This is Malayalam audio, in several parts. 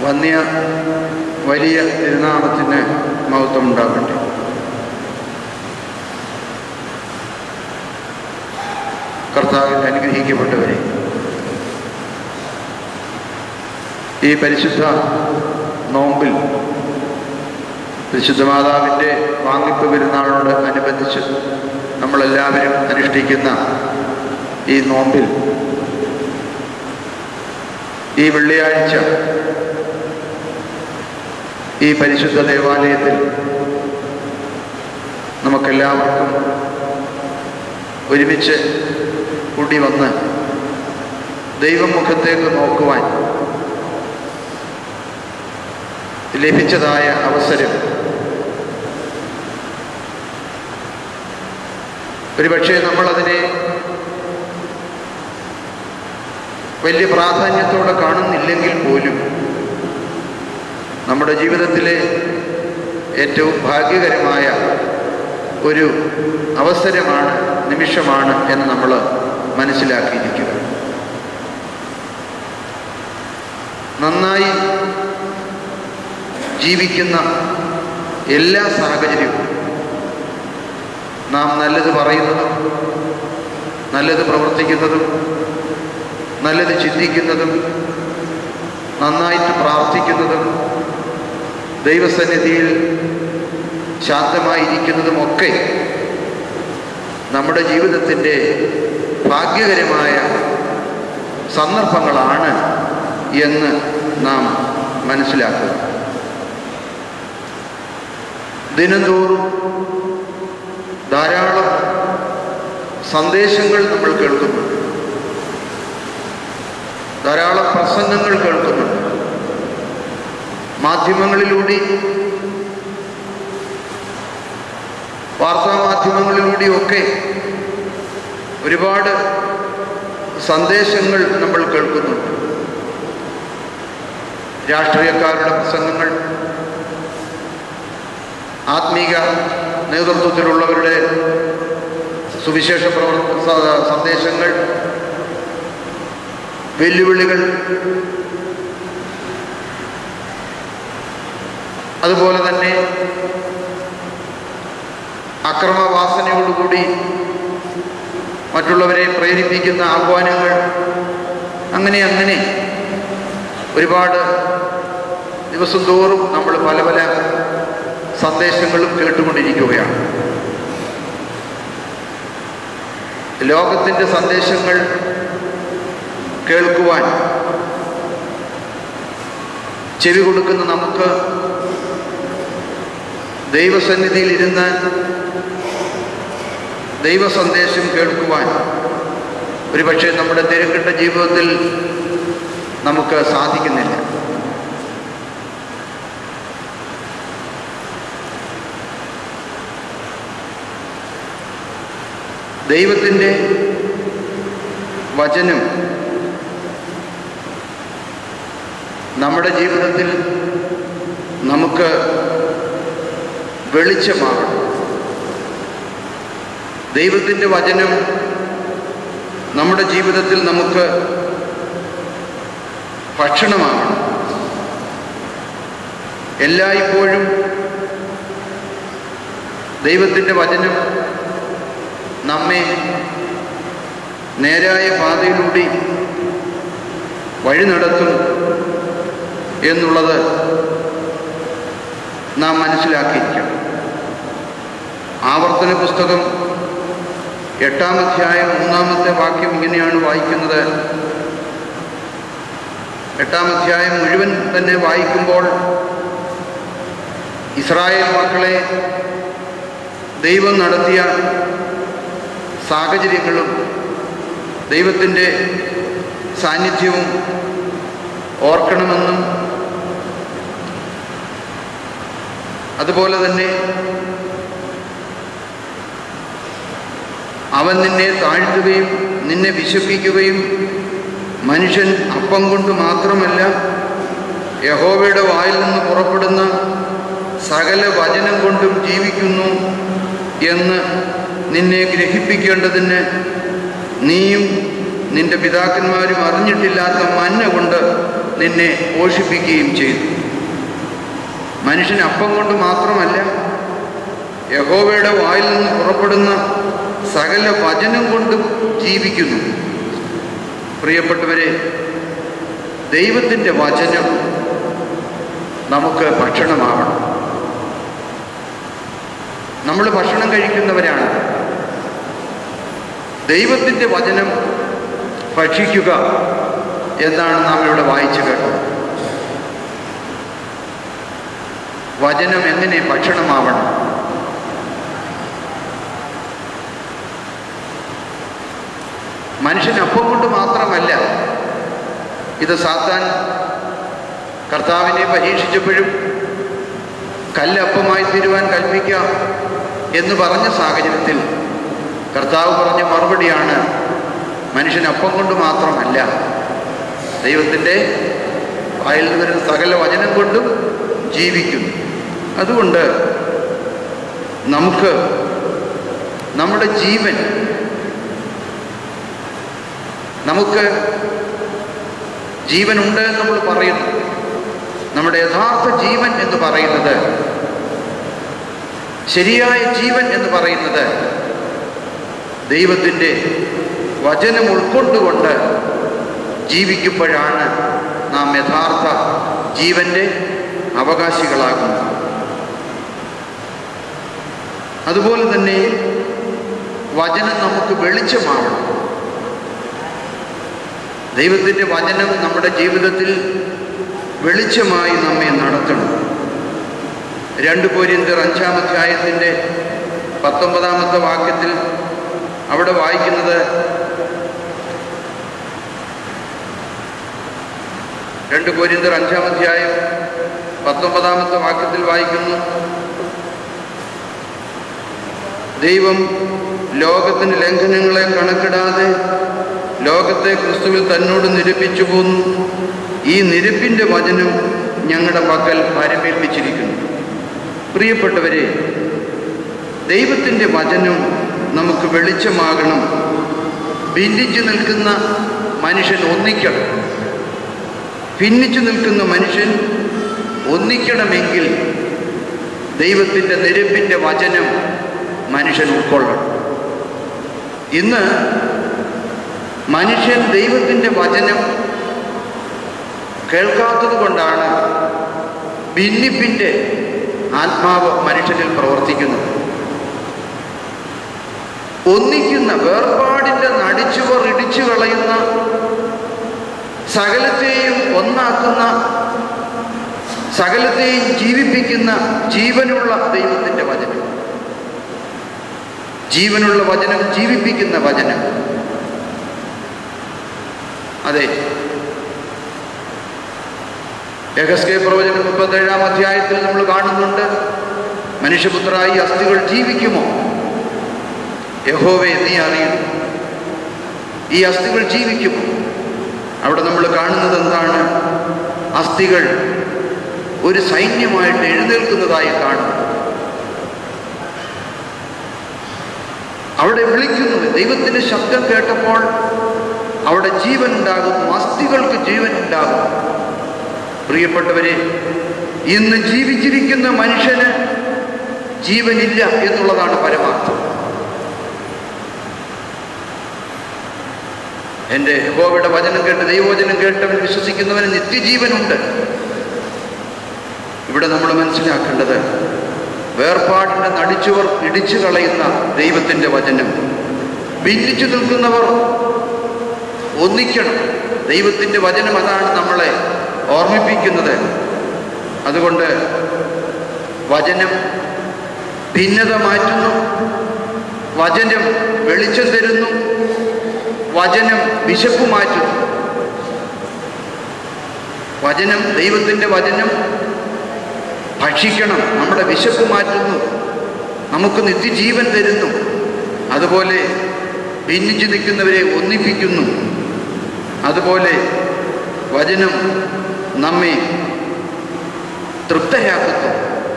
വന്യ വലിയ തിരുനാമത്തിന് മഹത്വം ഉണ്ടാകട്ടെ കർത്താവിൽ അനുഗ്രഹിക്കപ്പെട്ടവരെ ഈ പരിശുദ്ധ നോമ്പിൽ പരിശുദ്ധ മാതാവിൻ്റെ വാങ്ങിപ്പ് പെരുന്നാളിനോട് അനുബന്ധിച്ച് നമ്മളെല്ലാവരും അനുഷ്ഠിക്കുന്ന ഈ നോമ്പിൽ ഈ വെള്ളിയാഴ്ച ഈ പരിശുദ്ധ ദേവാലയത്തിൽ നമുക്കെല്ലാവർക്കും ഒരുമിച്ച് കൂടി വന്ന് ദൈവമുഖത്തേക്ക് നോക്കുവാൻ ലഭിച്ചതായ അവസരം ഒരുപക്ഷെ നമ്മളതിനെ വലിയ പ്രാധാന്യത്തോടെ കാണുന്നില്ലെങ്കിൽ പോലും നമ്മുടെ ജീവിതത്തിലെ ഏറ്റവും ഭാഗ്യകരമായ ഒരു അവസരമാണ് നിമിഷമാണ് എന്ന് നമ്മൾ മനസ്സിലാക്കിയിരിക്കുക നന്നായി ജീവിക്കുന്ന എല്ലാ സാഹചര്യവും നാം നല്ലത് പറയുന്നതും നല്ലത് പ്രവർത്തിക്കുന്നതും നല്ലത് ചിന്തിക്കുന്നതും നന്നായിട്ട് പ്രാർത്ഥിക്കുന്നതും ദൈവസന്നിധിയിൽ ശാന്തമായിരിക്കുന്നതുമൊക്കെ നമ്മുടെ ജീവിതത്തിൻ്റെ ഭാഗ്യകരമായ സന്ദർഭങ്ങളാണ് എന്ന് നാം മനസ്സിലാക്കുക ദിനംതോറും ധാരാളം സന്ദേശങ്ങൾ നമ്മൾ കേൾക്കുന്നുണ്ട് ധാരാളം പ്രസംഗങ്ങൾ കേൾക്കുന്നുണ്ട് മാധ്യമങ്ങളിലൂടെ വാർത്താമാധ്യമങ്ങളിലൂടെയൊക്കെ ഒരുപാട് സന്ദേശങ്ങൾ നമ്മൾ കേൾക്കുന്നുണ്ട് രാഷ്ട്രീയക്കാരുടെ പ്രസംഗങ്ങൾ ആത്മീക നേതൃത്വത്തിലുള്ളവരുടെ സുവിശേഷ പ്രവർത്ത സന്ദേശങ്ങൾ വെല്ലുവിളികൾ അതുപോലെ തന്നെ അക്രമവാസനയോടുകൂടി മറ്റുള്ളവരെ പ്രേരിപ്പിക്കുന്ന ആഹ്വാനങ്ങൾ അങ്ങനെ അങ്ങനെ ഒരുപാട് ദിവസം തോറും നമ്മൾ പല പല സന്ദേശങ്ങളും കേട്ടുകൊണ്ടിരിക്കുകയാണ് ലോകത്തിൻ്റെ സന്ദേശങ്ങൾ കേൾക്കുവാൻ ചെവി കൊടുക്കുന്ന നമുക്ക് ദൈവസന്നിധിയിൽ ഇരുന്ന് ദൈവസന്ദേശം കേൾക്കുവാൻ ഒരുപക്ഷെ നമ്മുടെ തിരക്കിട്ട ജീവിതത്തിൽ നമുക്ക് സാധിക്കുന്നില്ല ദൈവത്തിൻ്റെ വചനം നമ്മുടെ ജീവിതത്തിൽ നമുക്ക് വെളിച്ചമാകണം ദൈവത്തിൻ്റെ വചനം നമ്മുടെ ജീവിതത്തിൽ നമുക്ക് ഭക്ഷണമാകണം എല്ലായ്പ്പോഴും ദൈവത്തിൻ്റെ വചനം നമ്മെ നേരായ പാതയിലൂടെ വഴി നടത്തും എന്നുള്ളത് നാം മനസ്സിലാക്കിയിരിക്കണം ആവർത്തന പുസ്തകം എട്ടാം അധ്യായം മൂന്നാമത്തെ വാക്യം ഇങ്ങനെയാണ് വായിക്കുന്നത് എട്ടാം അധ്യായം മുഴുവൻ തന്നെ വായിക്കുമ്പോൾ ഇസ്രായേൽ മക്കളെ ദൈവം നടത്തിയ സാഹചര്യങ്ങളും ദൈവത്തിൻ്റെ സാന്നിധ്യവും ഓർക്കണമെന്നും അതുപോലെ തന്നെ അവൻ നിന്നെ താഴ്ത്തുകയും നിന്നെ വിശപ്പിക്കുകയും മനുഷ്യൻ അപ്പം കൊണ്ട് മാത്രമല്ല യഹോവയുടെ വായിൽ നിന്ന് പുറപ്പെടുന്ന സകല വചനം കൊണ്ടും ജീവിക്കുന്നു എന്ന് നിന്നെ ഗ്രഹിപ്പിക്കേണ്ടതിന് നീയും നിന്റെ പിതാക്കന്മാരും അറിഞ്ഞിട്ടില്ലാത്ത മഞ്ഞ കൊണ്ട് നിന്നെ പോഷിപ്പിക്കുകയും ചെയ്തു മനുഷ്യൻ അപ്പം കൊണ്ട് മാത്രമല്ല യഹോവയുടെ വായിൽ നിന്ന് പുറപ്പെടുന്ന സകല വചനം കൊണ്ടും ജീവിക്കുന്നു പ്രിയപ്പെട്ടവരെ ദൈവത്തിൻ്റെ വചനം നമുക്ക് ഭക്ഷണമാവണം നമ്മൾ ഭക്ഷണം കഴിക്കുന്നവരാണ് ദൈവത്തിൻ്റെ വചനം ഭക്ഷിക്കുക എന്നാണ് നാം ഇവിടെ വായിച്ചു കേട്ടത് വചനം എങ്ങനെ ഭക്ഷണമാവണം മനുഷ്യൻ അപ്പം കൊണ്ട് മാത്രമല്ല ഇത് സാത്താൻ കർത്താവിനെ പരീക്ഷിച്ചപ്പോഴും കല്ലപ്പമായി തീരുവാൻ കൽപ്പിക്കാം എന്ന് പറഞ്ഞ സാഹചര്യത്തിൽ കർത്താവ് പറഞ്ഞ മറുപടിയാണ് മനുഷ്യൻ അപ്പം കൊണ്ട് മാത്രമല്ല ദൈവത്തിൻ്റെ വായിൽ നിന്ന് വരുന്ന സകല വചനം കൊണ്ടും ജീവിക്കുന്നു അതുകൊണ്ട് നമുക്ക് നമ്മുടെ ജീവൻ നമുക്ക് ജീവനുണ്ട് എന്ന് നമ്മൾ പറയുന്നു നമ്മുടെ യഥാർത്ഥ ജീവൻ എന്ന് പറയുന്നത് ശരിയായ ജീവൻ എന്ന് പറയുന്നത് ദൈവത്തിൻ്റെ വചനം ഉൾക്കൊണ്ടുകൊണ്ട് ജീവിക്കുമ്പോഴാണ് നാം യഥാർത്ഥ ജീവൻ്റെ അവകാശികളാകുന്നത് അതുപോലെ തന്നെ വചനം നമുക്ക് വെളിച്ചമാവണം ദൈവത്തിൻ്റെ വചനം നമ്മുടെ ജീവിതത്തിൽ വെളിച്ചമായി നമ്മെ നടത്തണം രണ്ട് പോരിന്തർ അഞ്ചാം അധ്യായത്തിൻ്റെ പത്തൊമ്പതാമത്തെ വാക്യത്തിൽ അവിടെ വായിക്കുന്നത് രണ്ട് പോരിന്തർ അഞ്ചാം അധ്യായം പത്തൊമ്പതാമത്തെ വാക്യത്തിൽ വായിക്കുന്നു ദൈവം ലോകത്തിന് ലംഘനങ്ങളെ കണക്കിടാതെ ലോകത്തെ ക്രിസ്തുവിൽ തന്നോട് നിരപ്പിച്ചു പോന്നു ഈ നിരപ്പിൻ്റെ വചനം ഞങ്ങളുടെ പക്കൽ പരമേൽപ്പിച്ചിരിക്കുന്നു പ്രിയപ്പെട്ടവരെ ദൈവത്തിൻ്റെ വചനം നമുക്ക് വെളിച്ചമാകണം ഭിന്നിച്ചു നിൽക്കുന്ന മനുഷ്യൻ ഒന്നിക്കണം ഭിന്നിച്ചു നിൽക്കുന്ന മനുഷ്യൻ ഒന്നിക്കണമെങ്കിൽ ദൈവത്തിൻ്റെ നിരപ്പിൻ്റെ വചനം മനുഷ്യൻ ഉൾക്കൊള്ളണം ഇന്ന് മനുഷ്യൻ ദൈവത്തിൻ്റെ വചനം കേൾക്കാത്തത് കൊണ്ടാണ് ഭിന്നിപ്പിൻ്റെ ആത്മാവ് മനുഷ്യനിൽ പ്രവർത്തിക്കുന്നത് ഒന്നിക്കുന്ന വേർപാടിൻ്റെ നടിച്ചുവർ ഇടിച്ചു കളയുന്ന സകലത്തെയും ഒന്നാക്കുന്ന സകലത്തെയും ജീവിപ്പിക്കുന്ന ജീവനുള്ള ദൈവത്തിൻ്റെ വചനം ജീവനുള്ള വചനം ജീവിപ്പിക്കുന്ന വചനം അതെ യഹസ്കേ പ്രവചനം മുപ്പത്തേഴാം അധ്യായത്തിൽ നമ്മൾ കാണുന്നുണ്ട് മനുഷ്യപുത്ര ഈ അസ്ഥികൾ ജീവിക്കുമോ യഹോവെ നീ അറിയുന്നു ഈ അസ്ഥികൾ ജീവിക്കുമോ അവിടെ നമ്മൾ കാണുന്നത് എന്താണ് അസ്ഥികൾ ഒരു സൈന്യമായിട്ട് എഴുന്നേൽക്കുന്നതായി കാണുന്നു അവിടെ വിളിക്കുന്നു ദൈവത്തിൻ്റെ ശബ്ദം കേട്ടപ്പോൾ അവിടെ ജീവൻ ഉണ്ടാകുന്നു അസ്ഥികൾക്ക് ജീവൻ ഉണ്ടാകും പ്രിയപ്പെട്ടവരെ ഇന്ന് ജീവിച്ചിരിക്കുന്ന മനുഷ്യന് ജീവനില്ല എന്നുള്ളതാണ് പരമാർത്ഥം എൻ്റെ യഹോവയുടെ വചനം കേട്ട് ദൈവവചനം കേട്ടവൻ വിശ്വസിക്കുന്നവന് നിത്യജീവനുണ്ട് ഇവിടെ നമ്മൾ മനസ്സിലാക്കേണ്ടത് വേർപാടിൻ്റെ നടിച്ചുവർ ഇടിച്ചു കളയുന്ന ദൈവത്തിൻ്റെ വചനം ഭിന്നിച്ചു നിൽക്കുന്നവർ ഒന്നിക്കണം ദൈവത്തിൻ്റെ വചനം അതാണ് നമ്മളെ ഓർമ്മിപ്പിക്കുന്നത് അതുകൊണ്ട് വചനം ഭിന്നത മാറ്റുന്നു വചനം വെളിച്ചം തരുന്നു വചനം വിശപ്പ് മാറ്റുന്നു വചനം ദൈവത്തിൻ്റെ വചനം ഭക്ഷിക്കണം നമ്മുടെ വിശപ്പ് മാറ്റുന്നു നമുക്ക് നിത്യജീവൻ തരുന്നു അതുപോലെ ഭിന്നിച്ചു നിൽക്കുന്നവരെ ഒന്നിപ്പിക്കുന്നു അതുപോലെ വചനം നമ്മെ തൃപ്തരാക്കുന്നു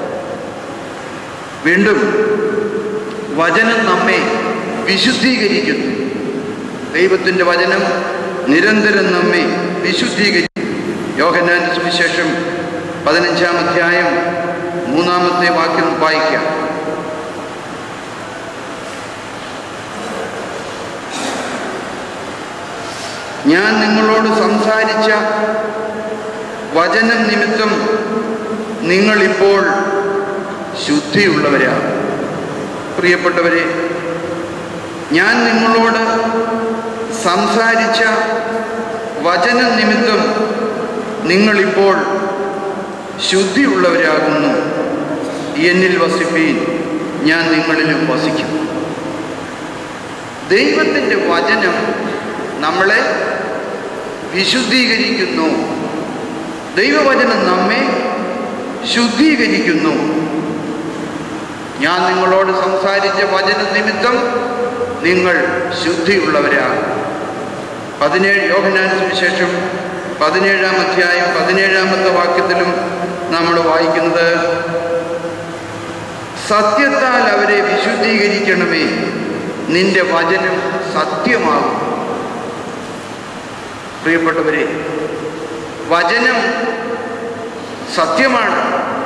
വീണ്ടും വചനം നമ്മെ വിശുദ്ധീകരിക്കുന്നു ദൈവത്തിൻ്റെ വചനം നിരന്തരം നമ്മെ വിശുദ്ധീകരിക്കും യോഹന്നാൻ്റെ സുവിശേഷം പതിനഞ്ചാം അധ്യായം മൂന്നാമത്തെ വാക്യം വായിക്കാം ഞാൻ നിങ്ങളോട് സംസാരിച്ച വചനം നിമിത്തം നിങ്ങളിപ്പോൾ ശുദ്ധിയുള്ളവരാണ് പ്രിയപ്പെട്ടവരെ ഞാൻ നിങ്ങളോട് സംസാരിച്ച വചനം നിമിത്തം നിങ്ങളിപ്പോൾ ശുദ്ധിയുള്ളവരാകുന്നു എന്നിൽ വസിപ്പീൻ ഞാൻ നിങ്ങളിലും വസിക്കും ദൈവത്തിൻ്റെ വചനം നമ്മളെ വിശുദ്ധീകരിക്കുന്നു ദൈവവചനം നമ്മെ ശുദ്ധീകരിക്കുന്നു ഞാൻ നിങ്ങളോട് സംസാരിച്ച വചന നിമിത്തം നിങ്ങൾ ശുദ്ധിയുള്ളവരാണ് പതിനേഴ് യോഹനാൻ സുവിശേഷം പതിനേഴാം അധ്യായം പതിനേഴാമത്തെ വാക്യത്തിലും നമ്മൾ വായിക്കുന്നത് സത്യത്താൽ അവരെ വിശുദ്ധീകരിക്കണമേ നിന്റെ വചനം സത്യമാകും പ്രിയപ്പെട്ടവരെ വചനം സത്യമാണ്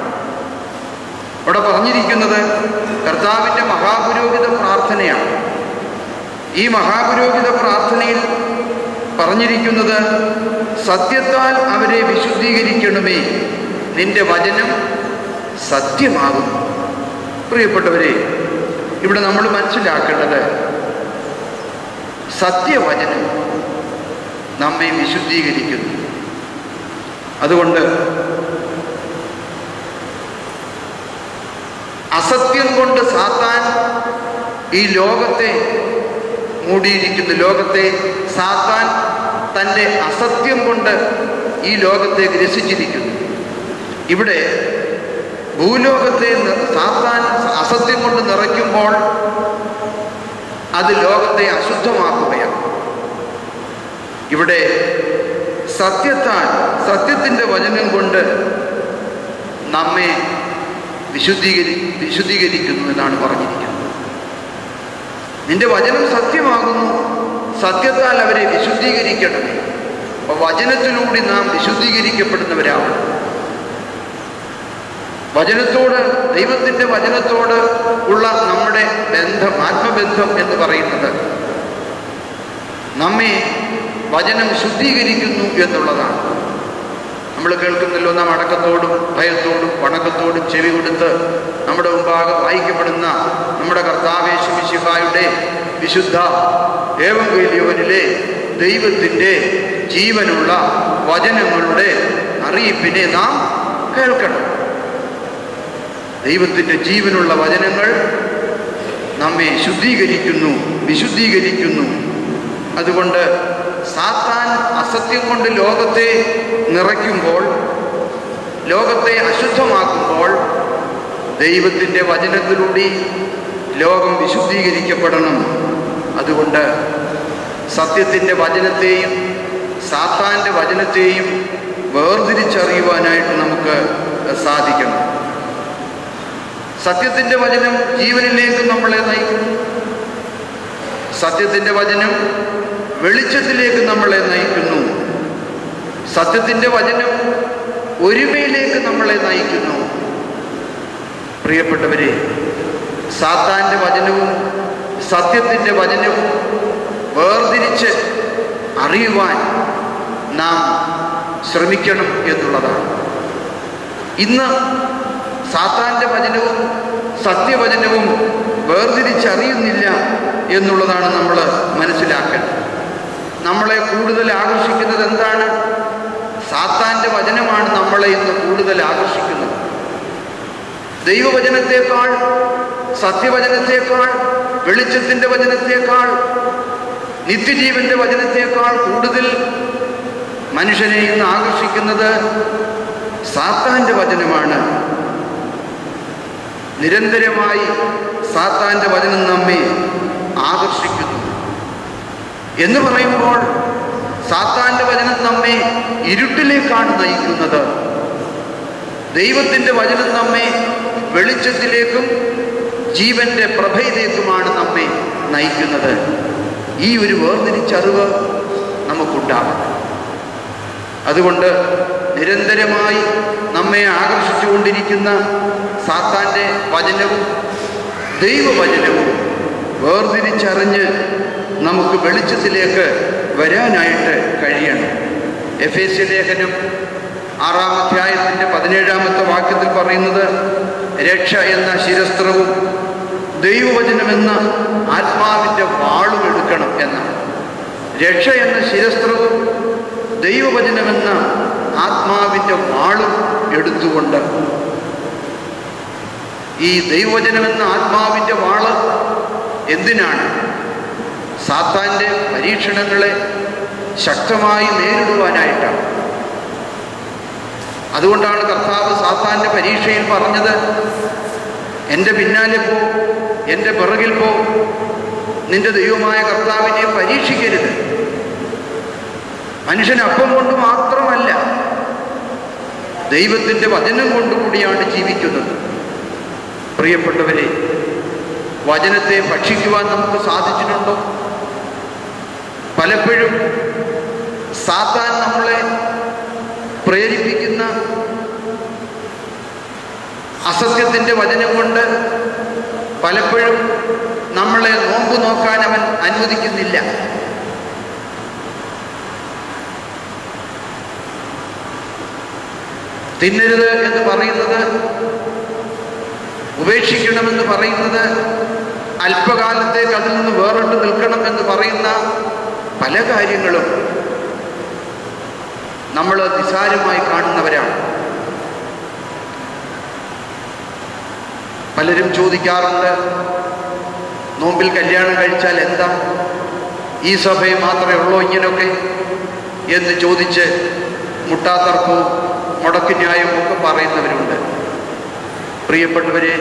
അവിടെ പറഞ്ഞിരിക്കുന്നത് കർത്താവിൻ്റെ മഹാപുരോഹിത പ്രാർത്ഥനയാണ് ഈ മഹാപുരോഹിത പ്രാർത്ഥനയിൽ പറഞ്ഞിരിക്കുന്നത് സത്യത്താൽ അവരെ വിശുദ്ധീകരിക്കണമേ നിന്റെ വചനം സത്യമാകും പ്രിയപ്പെട്ടവരെ ഇവിടെ നമ്മൾ മനസ്സിലാക്കേണ്ടത് സത്യവചനം നമ്മെ വിശുദ്ധീകരിക്കുന്നു അതുകൊണ്ട് അസത്യം കൊണ്ട് സാത്താൻ ഈ ലോകത്തെ മൂടിയിരിക്കുന്നു ലോകത്തെ സാത്താൻ തൻ്റെ അസത്യം കൊണ്ട് ഈ ലോകത്തെ ഗ്രസിച്ചിരിക്കുന്നു ഇവിടെ ഭൂലോകത്തെ നി- സാത്താൻ അസത്യം കൊണ്ട് നിറയ്ക്കുമ്പോൾ അത് ലോകത്തെ അശുദ്ധമാക്കുകയാണ് ഇവിടെ സത്യത്താൽ സത്യത്തിൻ്റെ വചനം കൊണ്ട് നമ്മെ വിശുദ്ധീകരി വിശുദ്ധീകരിക്കുന്നു എന്നാണ് പറഞ്ഞിരിക്കുന്നത് നിന്റെ വചനം സത്യമാകുന്നു സത്യത്താൽ അവരെ വിശുദ്ധീകരിക്കണമേ അപ്പൊ വചനത്തിലൂടെ നാം വിശുദ്ധീകരിക്കപ്പെടുന്നവരാണ് വചനത്തോട് ദൈവത്തിൻ്റെ വചനത്തോട് ഉള്ള നമ്മുടെ ബന്ധം ആത്മബന്ധം എന്ന് പറയുന്നത് നമ്മെ വചനം ശുദ്ധീകരിക്കുന്നു എന്നുള്ളതാണ് നമ്മൾ കേൾക്കുന്നല്ലോ നാം അടക്കത്തോടും ഭയത്തോടും വണക്കത്തോടും ചെവി കൊടുത്ത് നമ്മുടെ മുമ്പാകെ വായിക്കപ്പെടുന്ന നമ്മുടെ കർത്താവേശുമിശിഹായുടെ വിശുദ്ധ ഏവങ്കേലിയോനിലെ ദൈവത്തിൻ്റെ ജീവനുള്ള വചനങ്ങളുടെ അറിയിപ്പിനെ നാം കേൾക്കണം ദൈവത്തിൻ്റെ ജീവനുള്ള വചനങ്ങൾ നമ്മെ ശുദ്ധീകരിക്കുന്നു വിശുദ്ധീകരിക്കുന്നു അതുകൊണ്ട് സാത്താൻ അസത്യം കൊണ്ട് ലോകത്തെ നിറയ്ക്കുമ്പോൾ ലോകത്തെ അശുദ്ധമാക്കുമ്പോൾ ദൈവത്തിൻ്റെ വചനത്തിലൂടെ ലോകം വിശുദ്ധീകരിക്കപ്പെടണം അതുകൊണ്ട് സത്യത്തിൻ്റെ വചനത്തെയും സാത്താൻ്റെ വചനത്തെയും വേർതിരിച്ചറിയുവാനായിട്ട് നമുക്ക് സാധിക്കണം സത്യത്തിൻ്റെ വചനം ജീവനിലേക്ക് നമ്മളെ നയിക്കുന്നു സത്യത്തിൻ്റെ വചനം വെളിച്ചത്തിലേക്ക് നമ്മളെ നയിക്കുന്നു സത്യത്തിൻ്റെ വചനം ഒരുമയിലേക്ക് നമ്മളെ നയിക്കുന്നു പ്രിയപ്പെട്ടവരെ സാത്താൻ്റെ വചനവും സത്യത്തിൻ്റെ വചനവും വേർതിരിച്ച് അറിയുവാൻ നാം ശ്രമിക്കണം എന്നുള്ളതാണ് ഇന്ന് സാത്താൻ്റെ വചനവും സത്യവചനവും വേർതിരിച്ചറിയുന്നില്ല എന്നുള്ളതാണ് നമ്മൾ മനസ്സിലാക്കേണ്ടത് നമ്മളെ കൂടുതൽ ആകർഷിക്കുന്നത് എന്താണ് സാത്താൻ്റെ വചനമാണ് നമ്മളെ ഇന്ന് കൂടുതൽ ആകർഷിക്കുന്നത് ദൈവവചനത്തെക്കാൾ സത്യവചനത്തെക്കാൾ വെളിച്ചത്തിൻ്റെ വചനത്തെക്കാൾ നിത്യജീവന്റെ വചനത്തെക്കാൾ കൂടുതൽ മനുഷ്യനെ ഇന്ന് ആകർഷിക്കുന്നത് സാത്താൻ്റെ വചനമാണ് നിരന്തരമായി സാത്താൻ്റെ വചനം നമ്മെ ആകർഷിക്കുന്നു എന്ന് പറയുമ്പോൾ സാത്താൻ്റെ വചനം നമ്മെ ഇരുട്ടിലേക്കാണ് നയിക്കുന്നത് ദൈവത്തിൻ്റെ വചനം നമ്മെ വെളിച്ചത്തിലേക്കും ജീവന്റെ പ്രഭയിലേക്കുമാണ് നമ്മെ നയിക്കുന്നത് ഈ ഒരു വേർതിരിച്ചറിവ് നമുക്കുണ്ടാകും അതുകൊണ്ട് നിരന്തരമായി നമ്മെ ആകർഷിച്ചുകൊണ്ടിരിക്കുന്ന സാത്താൻ്റെ വചനവും ദൈവവചനവും വേർതിരിച്ചറിഞ്ഞ് നമുക്ക് വെളിച്ചത്തിലേക്ക് വരാനായിട്ട് കഴിയണം എഫ് എസ് ലേഖനം ആറാം അധ്യായത്തിൻ്റെ പതിനേഴാമത്തെ വാക്യത്തിൽ പറയുന്നത് രക്ഷ എന്ന ശിരസ്ത്രവും ദൈവവചനമെന്ന ആത്മാവിൻ്റെ വാളും എടുക്കണം എന്നാണ് രക്ഷ എന്ന ശിരസ്ത്രവും ദൈവവചനമെന്ന ആത്മാവിൻ്റെ വാളും എടുത്തുകൊണ്ട് ഈ ദൈവവചനമെന്ന ആത്മാവിൻ്റെ വാള് എന്തിനാണ് സാത്താൻ്റെ പരീക്ഷണങ്ങളെ ശക്തമായി നേരിടുവാനായിട്ടാണ് അതുകൊണ്ടാണ് കർത്താവ് സാത്താൻ്റെ പരീക്ഷയിൽ പറഞ്ഞത് എൻ്റെ പിന്നാലെ പോ എൻ്റെ പിറകിൽ പോ നിന്റെ ദൈവമായ കർത്താവിനെ പരീക്ഷിക്കരുത് മനുഷ്യൻ അപ്പം കൊണ്ട് മാത്രമല്ല ദൈവത്തിൻ്റെ വചനം കൊണ്ടുകൂടിയാണ് ജീവിക്കുന്നത് പ്രിയപ്പെട്ടവരെ വചനത്തെ ഭക്ഷിക്കുവാൻ നമുക്ക് സാധിച്ചിട്ടുണ്ടോ പലപ്പോഴും സാത്താൻ നമ്മളെ പ്രേരിപ്പിക്കുന്ന അസത്യത്തിൻ്റെ വചനം കൊണ്ട് പലപ്പോഴും നമ്മളെ നോമ്പ് നോക്കാൻ അവൻ അനുവദിക്കുന്നില്ല തിന്നരുത് എന്ന് പറയുന്നത് ഉപേക്ഷിക്കണമെന്ന് പറയുന്നത് അല്പകാലത്തേക്ക് അതിൽ നിന്ന് വേറിട്ട് നിൽക്കണം എന്ന് പറയുന്ന പല കാര്യങ്ങളും നമ്മൾ നിസാരമായി കാണുന്നവരാണ് പലരും ചോദിക്കാറുണ്ട് നോമ്പിൽ കല്യാണം കഴിച്ചാൽ എന്താ ഈ സഭയിൽ മാത്രമേ ഉള്ളൂ ഇങ്ങനെയൊക്കെ എന്ന് ചോദിച്ച് മുട്ടാത്തർക്കവും മുടക്ക് ന്യായവും ഒക്കെ പറയുന്നവരുണ്ട് പ്രിയപ്പെട്ടവരെ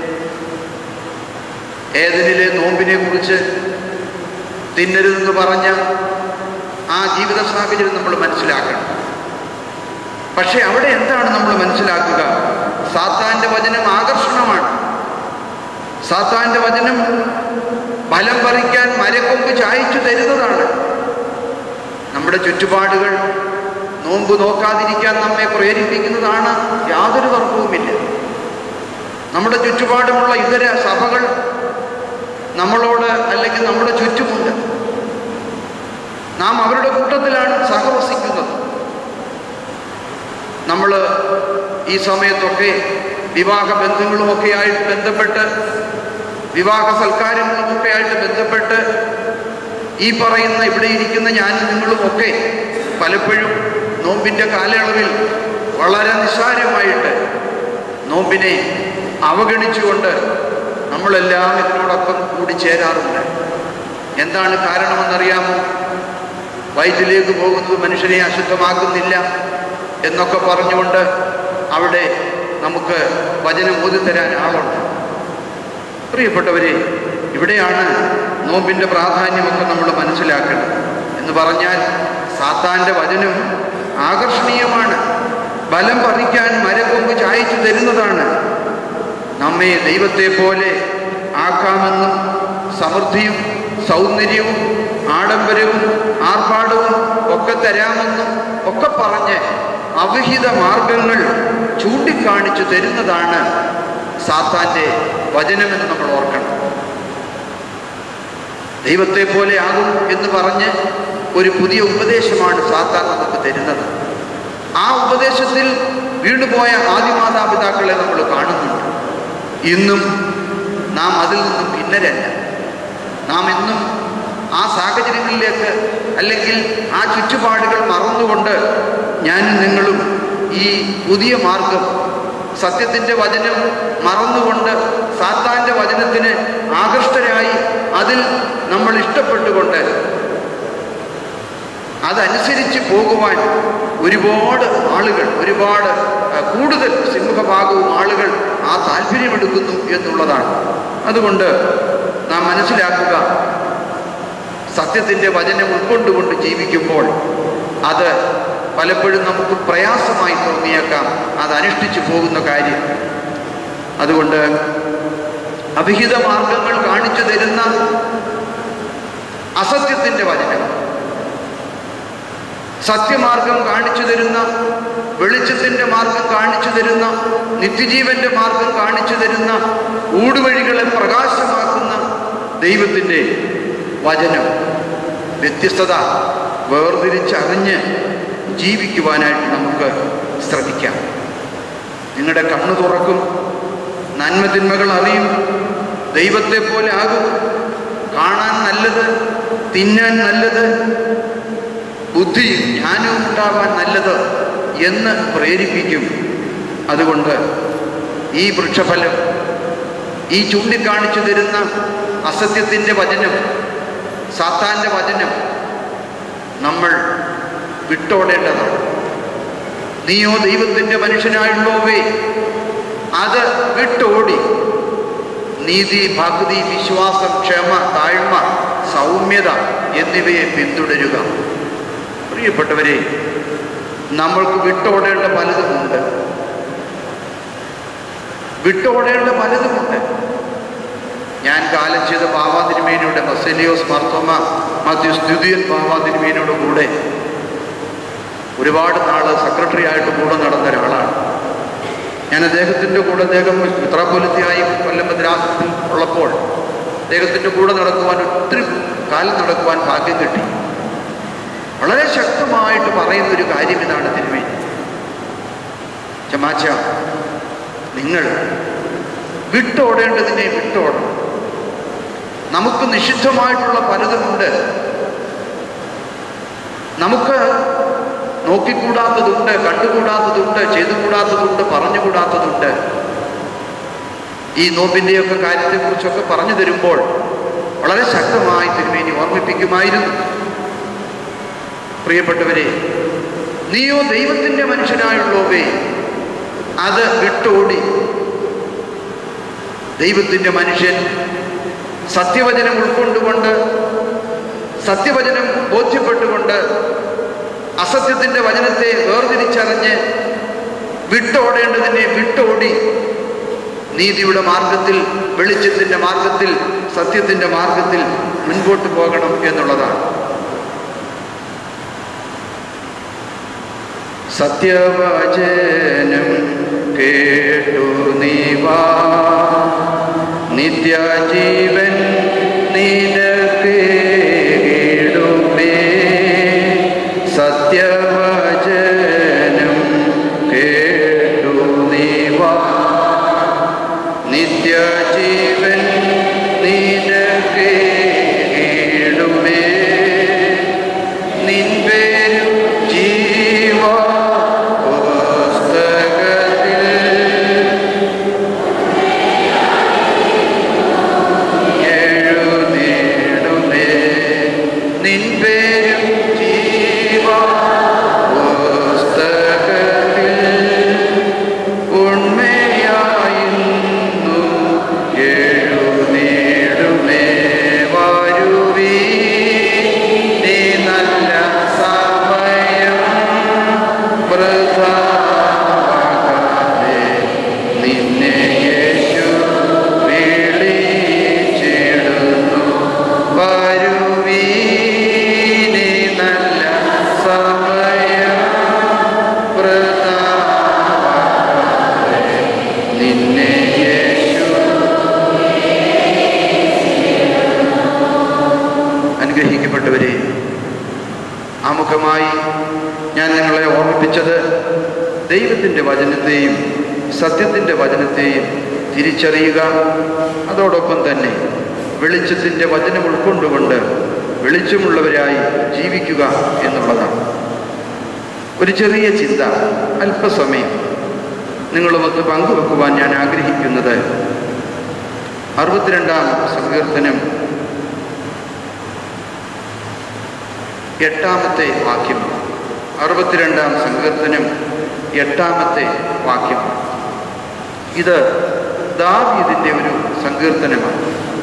ഏതിനിലെ നോമ്പിനെ കുറിച്ച് തിന്നരുതെന്ന് പറഞ്ഞ ആ ജീവിത സാഹചര്യം നമ്മൾ മനസ്സിലാക്കണം പക്ഷെ അവിടെ എന്താണ് നമ്മൾ മനസ്സിലാക്കുക സാത്താന്റെ വചനം ആകർഷണമാണ് സാത്താന്റെ വചനം ഫലം പറിക്കാൻ മരക്കൊമ്പ് ചായച്ചു തരുന്നതാണ് നമ്മുടെ ചുറ്റുപാടുകൾ നോമ്പ് നോക്കാതിരിക്കാൻ നമ്മെ പ്രേരിപ്പിക്കുന്നതാണ് യാതൊരു തർക്കവുമില്ല നമ്മുടെ ചുറ്റുപാടുമുള്ള ഇതര സഭകൾ നമ്മളോട് അല്ലെങ്കിൽ നമ്മുടെ ചുറ്റുമുണ്ട് നാം അവരുടെ കൂട്ടത്തിലാണ് സഹവസിക്കുന്നത് നമ്മൾ ഈ സമയത്തൊക്കെ വിവാഹ ബന്ധങ്ങളുമൊക്കെ ആയിട്ട് ബന്ധപ്പെട്ട് വിവാഹ സൽക്കാരങ്ങളുമൊക്കെ ആയിട്ട് ബന്ധപ്പെട്ട് ഈ പറയുന്ന ഇവിടെ ഇരിക്കുന്ന ഞാനും നിങ്ങളുമൊക്കെ പലപ്പോഴും നോമ്പിൻ്റെ കാലയളവിൽ വളരെ നിസ്സാരമായിട്ട് നോമ്പിനെ അവഗണിച്ചുകൊണ്ട് നമ്മളെല്ലാം ഇതിനോടൊപ്പം കൂടി ചേരാറുണ്ട് എന്താണ് കാരണമെന്നറിയാമോ വയറ്റിലേക്ക് പോകുന്നത് മനുഷ്യനെ അശുദ്ധമാക്കുന്നില്ല എന്നൊക്കെ പറഞ്ഞുകൊണ്ട് അവിടെ നമുക്ക് വചനം ഓതിത്തരാൻ ആളുണ്ട് പ്രിയപ്പെട്ടവരെ ഇവിടെയാണ് നോമ്പിൻ്റെ പ്രാധാന്യമൊക്കെ നമ്മൾ മനസ്സിലാക്കണം എന്ന് പറഞ്ഞാൽ സാത്താൻ്റെ വചനം ആകർഷണീയമാണ് ബലം പറിക്കാൻ മരക്കൊമ്പ് ചായച്ചു തരുന്നതാണ് നമ്മെ ദൈവത്തെ പോലെ ആക്കാമെന്നും സമൃദ്ധിയും സൗന്ദര്യവും ആഡംബരവും ആർഭാടവും ഒക്കെ തരാമെന്നും ഒക്കെ പറഞ്ഞ് അവിഹിത മാർഗങ്ങൾ ചൂണ്ടിക്കാണിച്ചു തരുന്നതാണ് സാത്താൻ്റെ വചനമെന്ന് നമ്മൾ ഓർക്കണം ദൈവത്തെ പോലെ ആകും എന്ന് പറഞ്ഞ് ഒരു പുതിയ ഉപദേശമാണ് സാത്താൻ നമുക്ക് തരുന്നത് ആ ഉപദേശത്തിൽ വീണുപോയ ആദിമാതാപിതാക്കളെ നമ്മൾ കാണുന്നുണ്ട് ഇന്നും നാം അതിൽ നിന്നും ഭിന്നരല്ല നാം എന്നും ആ സാഹചര്യങ്ങളിലേക്ക് അല്ലെങ്കിൽ ആ ചുറ്റുപാടുകൾ മറന്നുകൊണ്ട് ഞാനും നിങ്ങളും ഈ പുതിയ മാർഗം സത്യത്തിൻ്റെ വചനം മറന്നുകൊണ്ട് സാത്താൻ്റെ വചനത്തിന് ആകൃഷ്ടരായി അതിൽ നമ്മൾ ഇഷ്ടപ്പെട്ടുകൊണ്ട് അതനുസരിച്ച് പോകുവാൻ ഒരുപാട് ആളുകൾ ഒരുപാട് ആ, കൂടുതൽ സിംഹഭാഗവും ആളുകൾ ആ താല്പര്യമെടുക്കുന്നു എന്നുള്ളതാണ് അതുകൊണ്ട് നാം മനസ്സിലാക്കുക സത്യത്തിൻ്റെ വചനം ഉൾക്കൊണ്ടുകൊണ്ട് ജീവിക്കുമ്പോൾ അത് പലപ്പോഴും നമുക്ക് പ്രയാസമായി തോന്നിയേക്കാം അത് അനുഷ്ഠിച്ചു പോകുന്ന കാര്യം അതുകൊണ്ട് അവിഹിത മാർഗങ്ങൾ കാണിച്ചു തരുന്ന അസത്യത്തിൻ്റെ വചനം സത്യമാർഗം കാണിച്ചു തരുന്ന വെളിച്ചത്തിൻ്റെ മാർഗം കാണിച്ചു തരുന്ന നിത്യജീവന്റെ മാർഗം കാണിച്ചു തരുന്ന ഊടുവഴികളെ പ്രകാശമാക്കുന്ന ദൈവത്തിൻ്റെ വചനം വ്യത്യസ്തത വേർതിരിച്ചറിഞ്ഞ് ജീവിക്കുവാനായിട്ട് നമുക്ക് ശ്രമിക്കാം നിങ്ങളുടെ കണ്ണു തുറക്കും നന്മതിന്മകൾ അറിയും ദൈവത്തെ പോലെ ആകും കാണാൻ നല്ലത് തിന്നാൻ നല്ലത് ബുദ്ധിയും ജ്ഞാനവും ഉണ്ടാവാൻ നല്ലത് എന്ന് പ്രേരിപ്പിക്കും അതുകൊണ്ട് ഈ വൃക്ഷഫലം ഈ ചൂണ്ടിക്കാണിച്ചു തരുന്ന അസത്യത്തിൻ്റെ വചനം സാത്താൻ്റെ വചനം നമ്മൾ വിട്ടോടേണ്ടതാണ് നീയോ ദൈവത്തിൻ്റെ മനുഷ്യനായുള്ളോവേ അത് വിട്ടോടി നീതി ഭക്തി വിശ്വാസം ക്ഷമ താഴ്മ സൗമ്യത എന്നിവയെ പിന്തുടരുക പ്രിയപ്പെട്ടവരെ നമ്മൾക്ക് വിട്ടോടേണ്ട പലതുമുണ്ട് വിട്ടോടേണ്ട പലതുമുണ്ട് ഞാൻ കാലം ചെയ്ത ബാബാതിരുമേനയുടെ ബസേലിയോസ് മാർത്തോമ മാത്യു സ്തുതിയൻ ബാബാതിരുമേനയുടെ കൂടെ ഒരുപാട് നാൾ സെക്രട്ടറി ആയിട്ട് കൂടെ നടന്ന ഒരാളാണ് ഞാൻ അദ്ദേഹത്തിൻ്റെ കൂടെ അദ്ദേഹം മിത്രാപൊലിത്തിയായി കൊല്ലം മദ്രാസത്തിൽ ഉള്ളപ്പോൾ അദ്ദേഹത്തിൻ്റെ കൂടെ നടക്കുവാൻ ഒത്തിരി കാലം നടക്കുവാൻ ഭാഗ്യം കിട്ടി വളരെ ശക്തമായിട്ട് പറയുന്ന ഒരു കാര്യം ഇതാണ് തിരുമേനി ചമാച്ച നിങ്ങൾ വിട്ടോടേണ്ടതിനെ വിട്ടോടണം നമുക്ക് നിഷിദ്ധമായിട്ടുള്ള പലതുമുണ്ട് നമുക്ക് നോക്കിക്കൂടാത്തതുണ്ട് കണ്ടുകൂടാത്തതുണ്ട് ചെയ്തുകൂടാത്തതുണ്ട് പറഞ്ഞുകൂടാത്തതുണ്ട് ഈ നോമ്പിൻ്റെയൊക്കെ കാര്യത്തെക്കുറിച്ചൊക്കെ പറഞ്ഞു തരുമ്പോൾ വളരെ ശക്തമായി തിരുമേനി ഓർമ്മിപ്പിക്കുമായിരുന്നു പ്രിയപ്പെട്ടവരെ നീയോ ദൈവത്തിൻ്റെ മനുഷ്യനായുള്ളോവേ അത് വിട്ടോടി ദൈവത്തിൻ്റെ മനുഷ്യൻ സത്യവചനം ഉൾക്കൊണ്ടുകൊണ്ട് സത്യവചനം ബോധ്യപ്പെട്ടുകൊണ്ട് അസത്യത്തിൻ്റെ വചനത്തെ വേർതിരിച്ചറിഞ്ഞ് വിട്ടോടേണ്ടതിനെ വിട്ടോടി നീതിയുടെ മാർഗത്തിൽ വെളിച്ചത്തിൻ്റെ മാർഗത്തിൽ സത്യത്തിൻ്റെ മാർഗത്തിൽ മുൻപോട്ട് പോകണം എന്നുള്ളതാണ് സത്യവചനം കേട്ടു നീവാ നിത്യജീവൻ നിനക്ക് സത്യവചനം കേട്ടു നീവാ നിത്യജീവൻ നിനക്ക് നിൻപേരും ജീവ പുസ്തകത്തിൽ എഴുതിയിടുമേ നിൻപേരും ജീവ പുസ്തകത്തിൽ ഉണ്മയായിരുന്നു എഴുതിയിടുമേ വരുവീ നീ നല്ല സമയം വൃഥാവാകാതെ നിന്നെ യേശു വിളിച്ചിടുന്നു വരുവീ നീ നല്ല സമയം വൃഥാവാകാതെ നിന്നെ യേശു അനുഗ്രഹിക്കപ്പെട്ടവരെ ആമുഖമായി ഞാൻ നിങ്ങളെ ഓർമ്മിപ്പിച്ചത് ദൈവത്തിൻ്റെ വചനത്തെയും സത്യത്തിൻ്റെ വചനത്തെയും തിരിച്ചറിയുക അതോടൊപ്പം തന്നെ വെളിച്ചത്തിൻ്റെ വചനം ഉൾക്കൊണ്ടുകൊണ്ട് വെളിച്ചമുള്ളവരായി ജീവിക്കുക എന്നുള്ളതാണ് ഒരു ചെറിയ ചിന്ത അല്പസമയം നിങ്ങളുമൊത്ത് പങ്കുവെക്കുവാൻ ഞാൻ ആഗ്രഹിക്കുന്നത് അറുപത്തിരണ്ടാം സങ്കീർത്തനം എട്ടാമത്തെ വാക്യം അറുപത്തിരണ്ടാം സങ്കീർത്തനം എട്ടാമത്തെ വാക്യം ഇത് ദാവീദിൻ്റെ ഒരു സങ്കീർത്തനമാണ്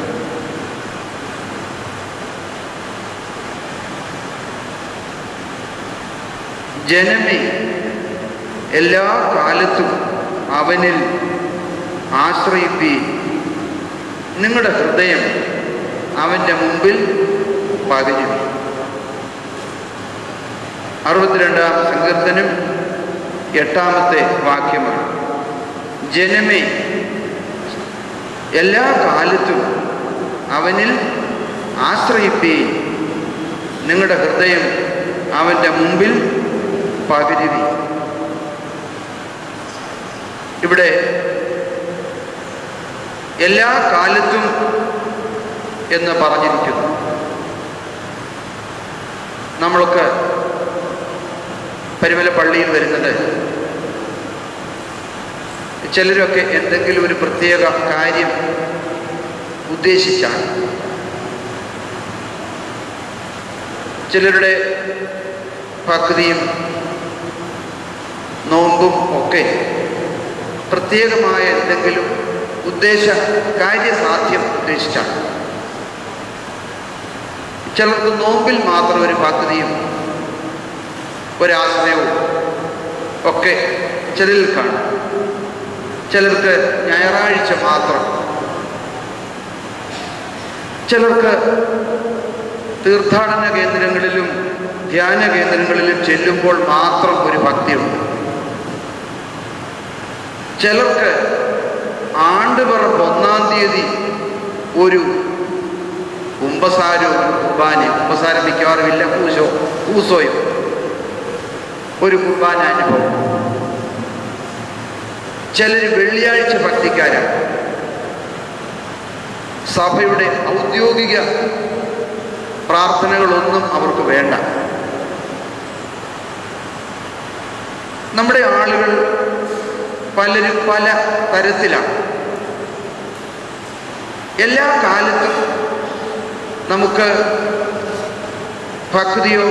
ജനമേ എല്ലാ കാലത്തും അവനിൽ ആശ്രയിപ്പി നിങ്ങളുടെ ഹൃദയം അവൻ്റെ മുമ്പിൽ പകരുവി അറുപത്തിരണ്ടാം സങ്കീർത്തനം എട്ടാമത്തെ വാക്യമാണ് ജനമേ എല്ലാ കാലത്തും അവനിൽ ആശ്രയിപ്പേ നിങ്ങളുടെ ഹൃദയം അവൻ്റെ മുമ്പിൽ പകരുവി ഇവിടെ എല്ലാ കാലത്തും എന്ന് പറഞ്ഞിരിക്കുന്നു നമ്മൾക്ക് പരിമല പള്ളിയിൽ വരുന്നത് ചിലരൊക്കെ എന്തെങ്കിലും ഒരു പ്രത്യേക കാര്യം ഉദ്ദേശിച്ചാണ് ചിലരുടെ ഭക്തിയും നോമ്പും ഒക്കെ പ്രത്യേകമായ എന്തെങ്കിലും ഉദ്ദേശ കാര്യസാധ്യം ഉദ്ദേശിച്ചാണ് ചിലർക്ക് നോമ്പിൽ മാത്രം ഒരു ഭക്തിയും ഒരാശ്രയവും ഒക്കെ ചിലരിൽ കാണും ചിലർക്ക് ഞായറാഴ്ച മാത്രം ചിലർക്ക് തീർത്ഥാടന കേന്ദ്രങ്ങളിലും ധ്യാന കേന്ദ്രങ്ങളിലും ചെല്ലുമ്പോൾ മാത്രം ഒരു ഭക്തിയുണ്ട് ചിലർക്ക് ആണ്ടുപറമ്പ് ഒന്നാം തീയതി ഒരു കുംഭസാരവും കുർബാനയും കുംഭസാരം മിക്കവാറുമില്ല പൂശോ പൂസോയും ഒരു കുർബാന അനുഭവം ചിലർ വെള്ളിയാഴ്ച ഭക്തിക്കാരാണ് സഭയുടെ ഔദ്യോഗിക പ്രാർത്ഥനകളൊന്നും അവർക്ക് വേണ്ട നമ്മുടെ ആളുകൾ പലരും പല തരത്തിലാണ് എല്ലാ കാലത്തും നമുക്ക് ഭക്തിയോ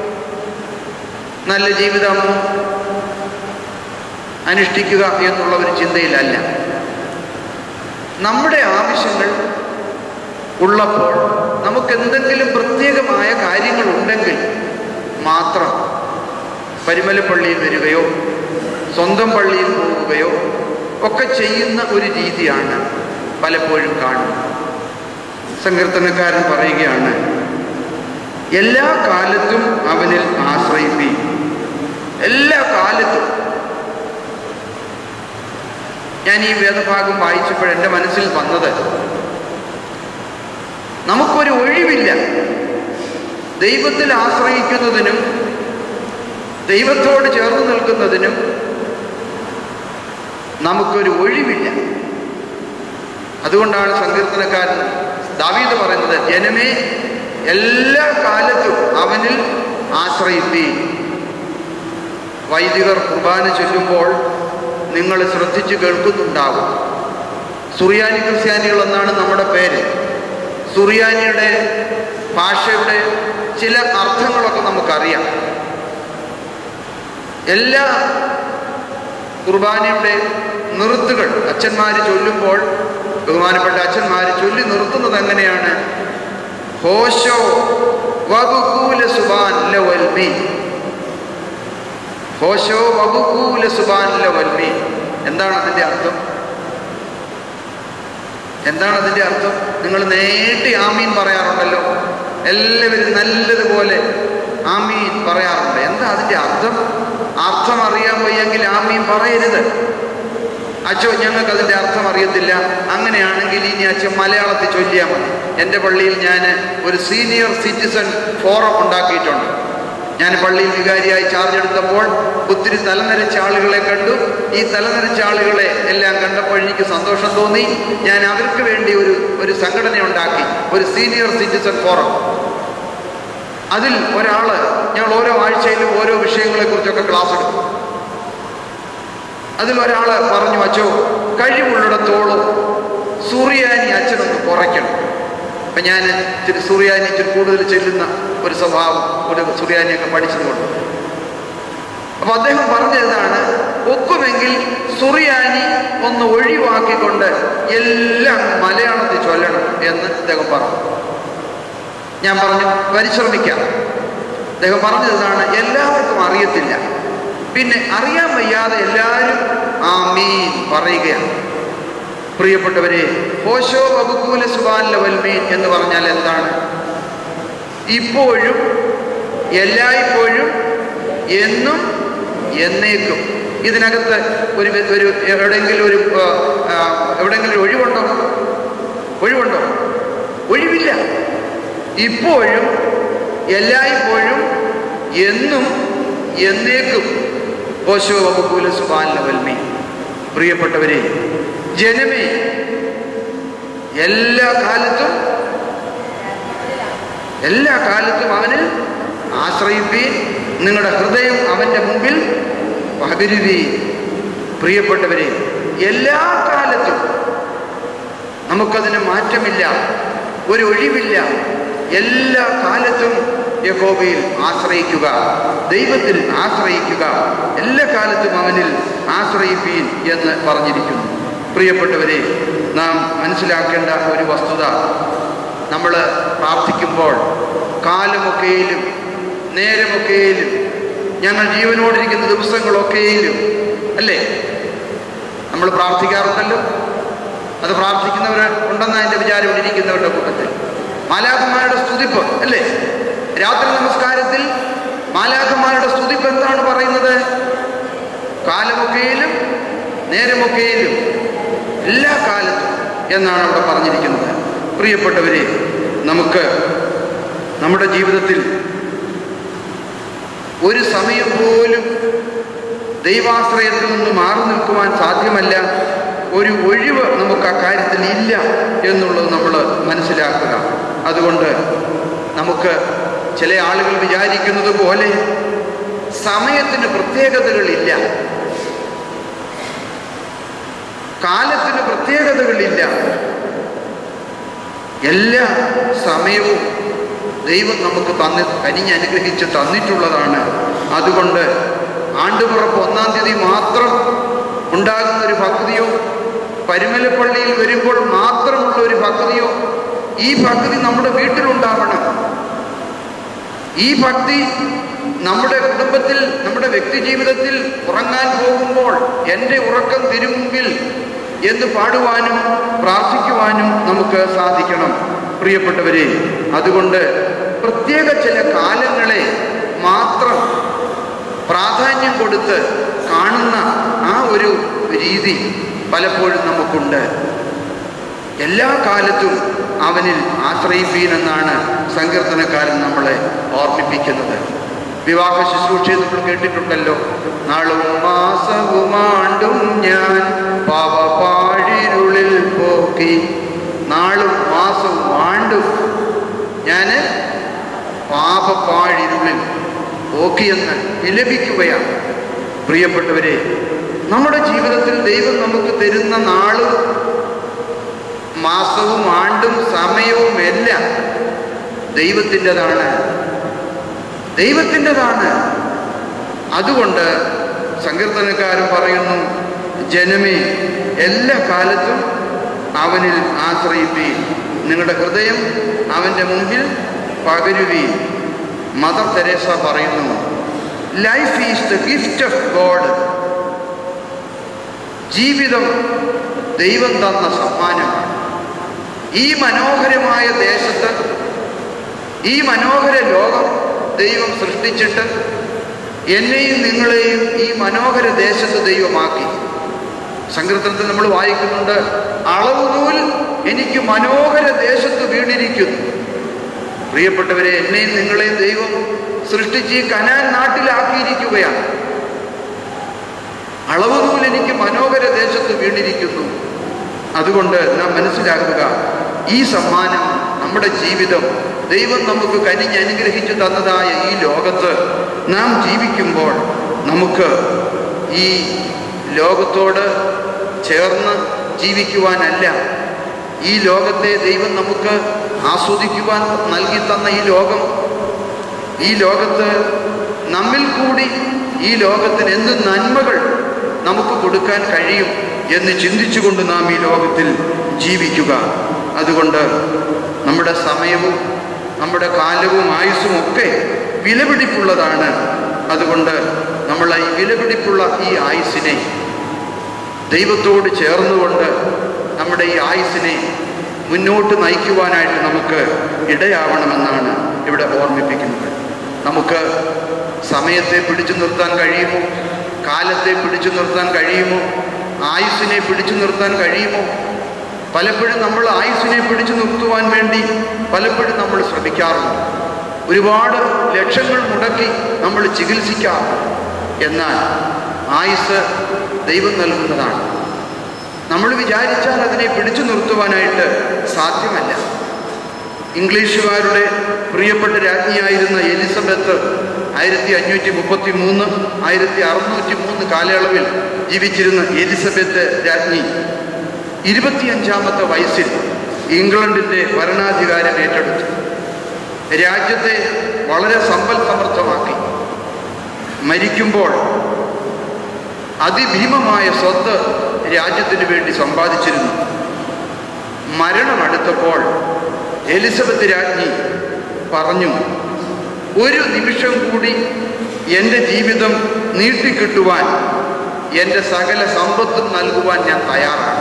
നല്ല ജീവിതമോ അനുഷ്ഠിക്കുക എന്നുള്ള ഒരു ചിന്തയിലല്ല നമ്മുടെ ആവശ്യങ്ങൾ ഉള്ളപ്പോൾ നമുക്ക് എന്തെങ്കിലും പ്രത്യേകമായ കാര്യങ്ങളുണ്ടെങ്കിൽ മാത്രം പരിമല പള്ളിയിൽ വരികയോ സ്വന്തം പള്ളിയിൽ പോവുകയോ ഒക്കെ ചെയ്യുന്ന ഒരു രീതിയാണ് പലപ്പോഴും കാണുന്നത് സങ്കീർത്തനക്കാരൻ പറയുകയാണ് എല്ലാ കാലത്തും അവനിൽ ആശ്രയിപ്പി എല്ലാ കാലത്തും ഞാൻ ഈ വേദഭാഗം വായിച്ചപ്പോൾ എൻ്റെ മനസ്സിൽ വന്നത് നമുക്കൊരു ഒഴിവില്ല ദൈവത്തിൽ ആശ്രയിക്കുന്നതിനും ദൈവത്തോട് ചേർന്ന് നിൽക്കുന്നതിനും നമുക്കൊരു ഒഴിവില്ല അതുകൊണ്ടാണ് സങ്കീർത്തനക്കാരൻ ദാവീദ് പറയുന്നത് ജനമേ എല്ലാ കാലത്തും അവനിൽ ആശ്രയിപ്പി വൈദികർ കുർബാന ചൊല്ലുമ്പോൾ നിങ്ങൾ ശ്രദ്ധിച്ചു കേൾക്കുന്നുണ്ടാകും സുറിയാനി ക്രിസ്ത്യാനികൾ എന്നാണ് നമ്മുടെ പേര് സുറിയാനിയുടെ ഭാഷയുടെ ചില അർത്ഥങ്ങളൊക്കെ നമുക്കറിയാം എല്ലാ കുർബാനയുടെ നിറുത്തുകൾ അച്ഛന്മാർ ചൊല്ലുമ്പോൾ ബഹുമാനപ്പെട്ട അച്ഛന്മാർ ചൊല്ലി നിർത്തുന്നത് എങ്ങനെയാണ് ഹോശോ വബുകൂല സുബാൻ ലവൽമി ഹോശോ വബുകൂല സുബാൻ ലവൽമി എന്താണ് അതിൻ്റെ അർത്ഥം എന്താണ് അതിൻ്റെ അർത്ഥം നിങ്ങൾ നേട്ടി ആമീൻ പറയാറുണ്ടല്ലോ എല്ലാവരും നല്ലതുപോലെ ആമീൻ പറയാറുണ്ട് എന്താ അതിൻ്റെ അർത്ഥം അർത്ഥം അറിയാൻ വയ്യെങ്കിൽ ആമീൻ പറയരുത് അച്ഛോ ഞങ്ങൾക്ക് അതിൻ്റെ അർത്ഥം അറിയത്തില്ല അങ്ങനെയാണെങ്കിൽ ഇനി അച്ഛൻ മലയാളത്തിൽ ചൊല്ലിയാൽ മതി എൻ്റെ പള്ളിയിൽ ഞാൻ ഒരു സീനിയർ സിറ്റിസൺ ഫോറം ഉണ്ടാക്കിയിട്ടുണ്ട് ഞാൻ പള്ളിയിൽ വികാരിയായി ചാർജ് എടുത്തപ്പോൾ ഒത്തിരി തലനരച്ച ആളുകളെ കണ്ടു ഈ തലനരച്ച ആളുകളെ എല്ലാം കണ്ടപ്പോൾ എനിക്ക് സന്തോഷം തോന്നി ഞാൻ അവർക്ക് വേണ്ടി ഒരു ഒരു സംഘടന ഉണ്ടാക്കി ഒരു സീനിയർ സിറ്റിസൺ ഫോറം അതിൽ ഒരാൾ ഞങ്ങൾ ഓരോ ആഴ്ചയിലും ഓരോ വിഷയങ്ങളെക്കുറിച്ചൊക്കെ ക്ലാസ് എടുക്കും അതിൽ ഒരാൾ പറഞ്ഞു അച്ചോ കഴിവുള്ളിടത്തോളം സൂര്യാനി അച്ഛനൊന്ന് കുറയ്ക്കണം അപ്പം ഞാൻ ഇച്ചിരി സൂര്യാനി ഇച്ചിരി കൂടുതൽ ചെല്ലുന്ന ഒരു സ്വഭാവം ഒരു സൂര്യാനിയൊക്കെ പഠിച്ചതുകൊണ്ട് അപ്പൊ അദ്ദേഹം പറഞ്ഞതാണ് ഒക്കുമെങ്കിൽ സുറിയാനി ഒന്ന് ഒഴിവാക്കിക്കൊണ്ട് എല്ലാം മലയാളത്തിൽ ചൊല്ലണം എന്ന് അദ്ദേഹം പറഞ്ഞു ഞാൻ പറഞ്ഞു പരിശ്രമിക്കാം അദ്ദേഹം പറഞ്ഞതാണ് എല്ലാവർക്കും അറിയത്തില്ല പിന്നെ അറിയാൻ വയ്യാതെ എല്ലാവരും ആ മീൻ പറയുകയാണ് പ്രിയപ്പെട്ടവരെ ഹോശോ വബുക്കൂല സുബാനില വൽമീൻ എന്ന് പറഞ്ഞാൽ എന്താണ് ഇപ്പോഴും എല്ലായ്പ്പോഴും എന്നും എന്നേക്കും ഇതിനകത്ത് ഒരു വ്യ- ഒരു എവിടെയെങ്കിലും ഒരു ആ, ആ, എവിടെയെങ്കിലും ഒരു ഒഴിവുണ്ടോ ഒഴിവുണ്ടോ ഒഴിവില്ല ഇപ്പോഴും എല്ലായ്പ്പോഴും എന്നും എന്നേക്കും ഓശോ വകുക്കൂല സുബാലിന വൽമി പ്രിയപ്പെട്ടവരെ ജനമേ എല്ലാ കാലത്തും എല്ലാ കാലത്തും അവനിൽ ആശ്രയിപ്പീൻ നിങ്ങളുടെ ഹൃദയം അവൻ്റെ മുമ്പിൽ പകരുവീൻ പ്രിയപ്പെട്ടവരെ എല്ലാ കാലത്തും നമുക്കതിന് മാറ്റമില്ല ഒരു ഒഴിവില്ല എല്ലാ കാലത്തും യഹോബയിൽ ആശ്രയിക്കുക ദൈവത്തിൽ ആശ്രയിക്കുക എല്ലാ കാലത്തും അവനിൽ ആശ്രയിപ്പീൻ എന്ന് പറഞ്ഞിരിക്കുന്നു പ്രിയപ്പെട്ടവരെ നാം മനസ്സിലാക്കേണ്ട ഒരു വസ്തുത നമ്മൾ പ്രാർത്ഥിക്കുമ്പോൾ കാലമൊക്കെയിലും നേരമൊക്കെയിലും ഞങ്ങൾ ജീവനോടിരിക്കുന്ന ദിവസങ്ങളൊക്കെയിലും അല്ലേ നമ്മൾ പ്രാർത്ഥിക്കാറുണ്ടല്ലോ അത് പ്രാർത്ഥിക്കുന്നവർ ഉണ്ടെന്ന് അതിൻ്റെ വിചാരം ഇവിടെ ഇരിക്കുന്നവരുടെ കൂട്ടത്തിൽ മാലാഖന്മാരുടെ സ്തുതിപ്പ് അല്ലേ രാത്രി നമസ്കാരത്തിൽ മാലാഖന്മാരുടെ സ്തുതിപ്പ് എന്താണ് പറയുന്നത് കാലമൊക്കെയിലും നേരമൊക്കെയിലും എല്ലാ കാലത്തും എന്നാണ് അവിടെ പറഞ്ഞിരിക്കുന്നത് പ്രിയപ്പെട്ടവരെ നമുക്ക് നമ്മുടെ ജീവിതത്തിൽ ഒരു സമയം പോലും ദൈവാശ്രയത്തിൽ നിന്ന് മാറി നിൽക്കുവാൻ സാധ്യമല്ല ഒരു ഒഴിവ് നമുക്ക് ആ കാര്യത്തിൽ ഇല്ല എന്നുള്ളത് നമ്മൾ മനസ്സിലാക്കുക അതുകൊണ്ട് നമുക്ക് ചില ആളുകൾ വിചാരിക്കുന്നത് പോലെ സമയത്തിന് പ്രത്യേകതകളില്ല കാലത്തിന് പ്രത്യേകതകളില്ല എല്ലാ സമയവും ദൈവം നമുക്ക് തന്നി കനിഞ്ഞ് അനുഗ്രഹിച്ച് തന്നിട്ടുള്ളതാണ് അതുകൊണ്ട് ആണ്ടുപിറപ്പ് ഒന്നാം തീയതി മാത്രം ഉണ്ടാകുന്ന ഒരു ഭക്തിയോ പരുമലപ്പള്ളിയിൽ വരുമ്പോൾ മാത്രമുള്ള ഒരു ഭക്തിയോ ഈ ഭക്തി നമ്മുടെ വീട്ടിലുണ്ടാവണം ഈ ഭക്തി നമ്മുടെ കുടുംബത്തിൽ നമ്മുടെ വ്യക്തി ജീവിതത്തിൽ ഉറങ്ങാൻ പോകുമ്പോൾ എൻ്റെ ഉറക്കം തിരുമുമ്പിൽ എന്ന് പാടുവാനും പ്രാർത്ഥിക്കുവാനും നമുക്ക് സാധിക്കണം പ്രിയപ്പെട്ടവരെ അതുകൊണ്ട് പ്രത്യേക ചില കാലങ്ങളെ മാത്രം പ്രാധാന്യം കൊടുത്ത് കാണുന്ന ആ ഒരു രീതി പലപ്പോഴും നമുക്കുണ്ട് എല്ലാ കാലത്തും അവനിൽ ആശ്രയിപ്പീനെന്നാണ് സങ്കീർത്തനക്കാരൻ നമ്മളെ ഓർമ്മിപ്പിക്കുന്നത് വിവാഹ ശുശ്രൂഷയെ നമ്മൾ കേട്ടിട്ടുണ്ടല്ലോ നാളും മാസവുമാണ്ടും ഞാൻ പാവപാഴിരുളിൽ പോക്കി നാളും മാസവും ആണ്ടും ഞാൻ പാപപ്പാഴിരുളിൽ പോക്കിയെന്ന് വിലപിക്കുകയാണ് പ്രിയപ്പെട്ടവരെ നമ്മുടെ ജീവിതത്തിൽ ദൈവം നമുക്ക് തരുന്ന നാളും മാസവും ആണ്ടും സമയവും എല്ലാം ദൈവത്തിൻ്റെതാണ് ദൈവത്തിൻ്റെതാണ് അതുകൊണ്ട് സങ്കീർത്തനക്കാരൻ പറയുന്നു ജനമേ എല്ലാ കാലത്തും അവനിൽ ആശ്രയിപ്പീൻ നിങ്ങളുടെ ഹൃദയം അവൻ്റെ മുമ്പിൽ പകരുവീൻ മദർ തെരേസ പറയുന്നു life is the gift of God ജീവിതം ദൈവം തന്ന സമ്മാനമാണ് ഈ മനോഹരമായ ദേശത്ത് ഈ മനോഹര ലോകം ദൈവം സൃഷ്ടിച്ചിട്ട് എന്നെയും നിങ്ങളെയും ഈ മനോഹര ദേശത്ത് ദൈവമാക്കി സങ്കീർത്തനത്തിൽ നമ്മൾ വായിക്കുന്നുണ്ട് അളവ് നൂൽ എനിക്ക് മനോഹര ദേശത്ത് വീണിരിക്കുന്നു പ്രിയപ്പെട്ടവരെ എന്നെയും നിങ്ങളെയും ദൈവം സൃഷ്ടിച്ച് ഈ കനാൻ നാട്ടിലാക്കിയിരിക്കുകയാണ് അളവ് നൂൽ എനിക്ക് മനോഹര ദേശത്ത് വീണിരിക്കുന്നു അതുകൊണ്ട് നാം മനസ്സിലാക്കുക ഈ സമ്മാനം നമ്മുടെ ജീവിതം ദൈവം നമുക്ക് കനിഞ്ഞ് അനുഗ്രഹിച്ചു തന്നതായ ഈ ലോകത്ത് നാം ജീവിക്കുമ്പോൾ നമുക്ക് ഈ ലോകത്തോട് ചേർന്ന് ജീവിക്കുവാനല്ല ഈ ലോകത്തെ ദൈവം നമുക്ക് ആസ്വദിക്കുവാൻ നൽകി തന്ന ഈ ലോകം ഈ ലോകത്ത് നമ്മിൽ കൂടി ഈ ലോകത്തിന് എന്ത് നന്മകൾ നമുക്ക് കൊടുക്കാൻ കഴിയും എന്ന് ചിന്തിച്ചുകൊണ്ട് നാം ഈ ലോകത്തിൽ ജീവിക്കുക അതുകൊണ്ട് നമ്മുടെ സമയവും നമ്മുടെ കാലവും ആയുസ്സും ഒക്കെ വിലപിടിപ്പുള്ളതാണ് അതുകൊണ്ട് നമ്മൾ ഈ വിലപിടിപ്പുള്ള ഈ ആയുസ്സിനെ ദൈവത്തോട് ചേർന്നുകൊണ്ട് നമ്മുടെ ഈ ആയുസ്സിനെ മുന്നോട്ട് നയിക്കുവാനായിട്ട് നമുക്ക് ഇടയാവണമെന്നാണ് ഇവിടെ ഓർമ്മിപ്പിക്കുന്നത് നമുക്ക് സമയത്തെ പിടിച്ചു നിർത്താൻ കഴിയുമോ കാലത്തെ പിടിച്ചു നിർത്താൻ കഴിയുമോ ആയുസ്സിനെ പിടിച്ചു നിർത്താൻ കഴിയുമോ പലപ്പോഴും നമ്മൾ ആയുസ്സിനെ പിടിച്ചു നിർത്തുവാൻ വേണ്ടി പലപ്പോഴും നമ്മൾ ശ്രമിക്കാറുണ്ട് ഒരുപാട് ലക്ഷങ്ങൾ മുടക്കി നമ്മൾ ചികിത്സിക്കാറുണ്ട് എന്നാൽ ആയുസ് ദൈവം നൽകുന്നതാണ് നമ്മൾ വിചാരിച്ചാൽ അതിനെ പിടിച്ചു നിർത്തുവാനായിട്ട് സാധ്യമല്ല ഇംഗ്ലീഷുകാരുടെ പ്രിയപ്പെട്ട രാജ്ഞിയായിരുന്ന എലിസബത്ത് ആയിരത്തി അഞ്ഞൂറ്റി മുപ്പത്തി മൂന്ന് ആയിരത്തി അറുന്നൂറ്റി മൂന്ന് കാലയളവിൽ ജീവിച്ചിരുന്ന എലിസബത്ത് രാജ്ഞി ഇരുപത്തിയഞ്ചാമത്തെ വയസ്സിൽ ഇംഗ്ലണ്ടിൻ്റെ ഭരണാധികാരം ഏറ്റെടുത്തു രാജ്യത്തെ വളരെ സമ്പൽ സമൃദ്ധമാക്കി മരിക്കുമ്പോൾ അതിഭീമമായ സ്വത്ത് രാജ്യത്തിന് വേണ്ടി സമ്പാദിച്ചിരുന്നു മരണമടുത്തപ്പോൾ എലിസബത്ത് രാജ്ഞി പറഞ്ഞു ഒരു നിമിഷം കൂടി എൻ്റെ ജീവിതം നീട്ടിക്കിട്ടുവാൻ എൻ്റെ സകല സമ്പത്തും നൽകുവാൻ ഞാൻ തയ്യാറാണ്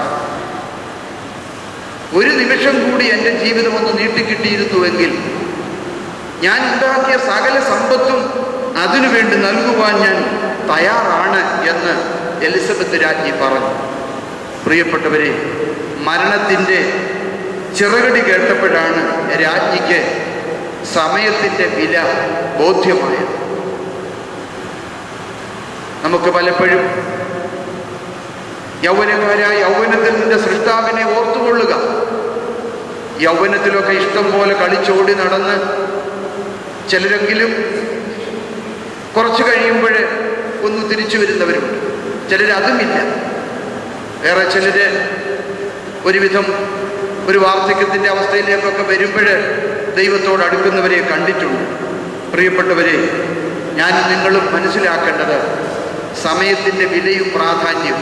ഒരു നിമിഷം കൂടി എൻ്റെ ജീവിതം ഒന്ന് നീട്ടിക്കിട്ടിയിരുന്നുവെങ്കിൽ ഞാൻ ഉണ്ടാക്കിയ സകല സമ്പത്തും അതിനുവേണ്ടി നൽകുവാൻ ഞാൻ തയ്യാറാണ് എന്ന് എലിസബത്ത് രാജ്ഞി പറഞ്ഞു പ്രിയപ്പെട്ടവരെ മരണത്തിൻ്റെ ചിറകടി കേട്ടപ്പോഴാണ് രാജ്ഞിക്ക് സമയത്തിൻ്റെ വില ബോധ്യമായത് നമുക്ക് പലപ്പോഴും യൗവനക്കാരായ യൗവനത്തിൽ നിന്റെ സൃഷ്ടാവിനെ ഓർത്തുകൊള്ളുക യൗവനത്തിലൊക്കെ ഇഷ്ടം പോലെ കളിച്ചോടി നടന്ന് ചിലരെങ്കിലും കുറച്ച് കഴിയുമ്പോൾ ഒന്ന് തിരിച്ചു വരുന്നവരുണ്ട് ചിലർ അതുമില്ല വേറെ ചിലർ ഒരുവിധം ഒരു വാർദ്ധക്യത്തിൻ്റെ അവസ്ഥയിലേക്കൊക്കെ വരുമ്പോൾ ദൈവത്തോട് അടുക്കുന്നവരെ കണ്ടിട്ടുണ്ട് പ്രിയപ്പെട്ടവരെ ഞാൻ നിങ്ങളും മനസ്സിലാക്കേണ്ടത് സമയത്തിൻ്റെ വിലയും പ്രാധാന്യവും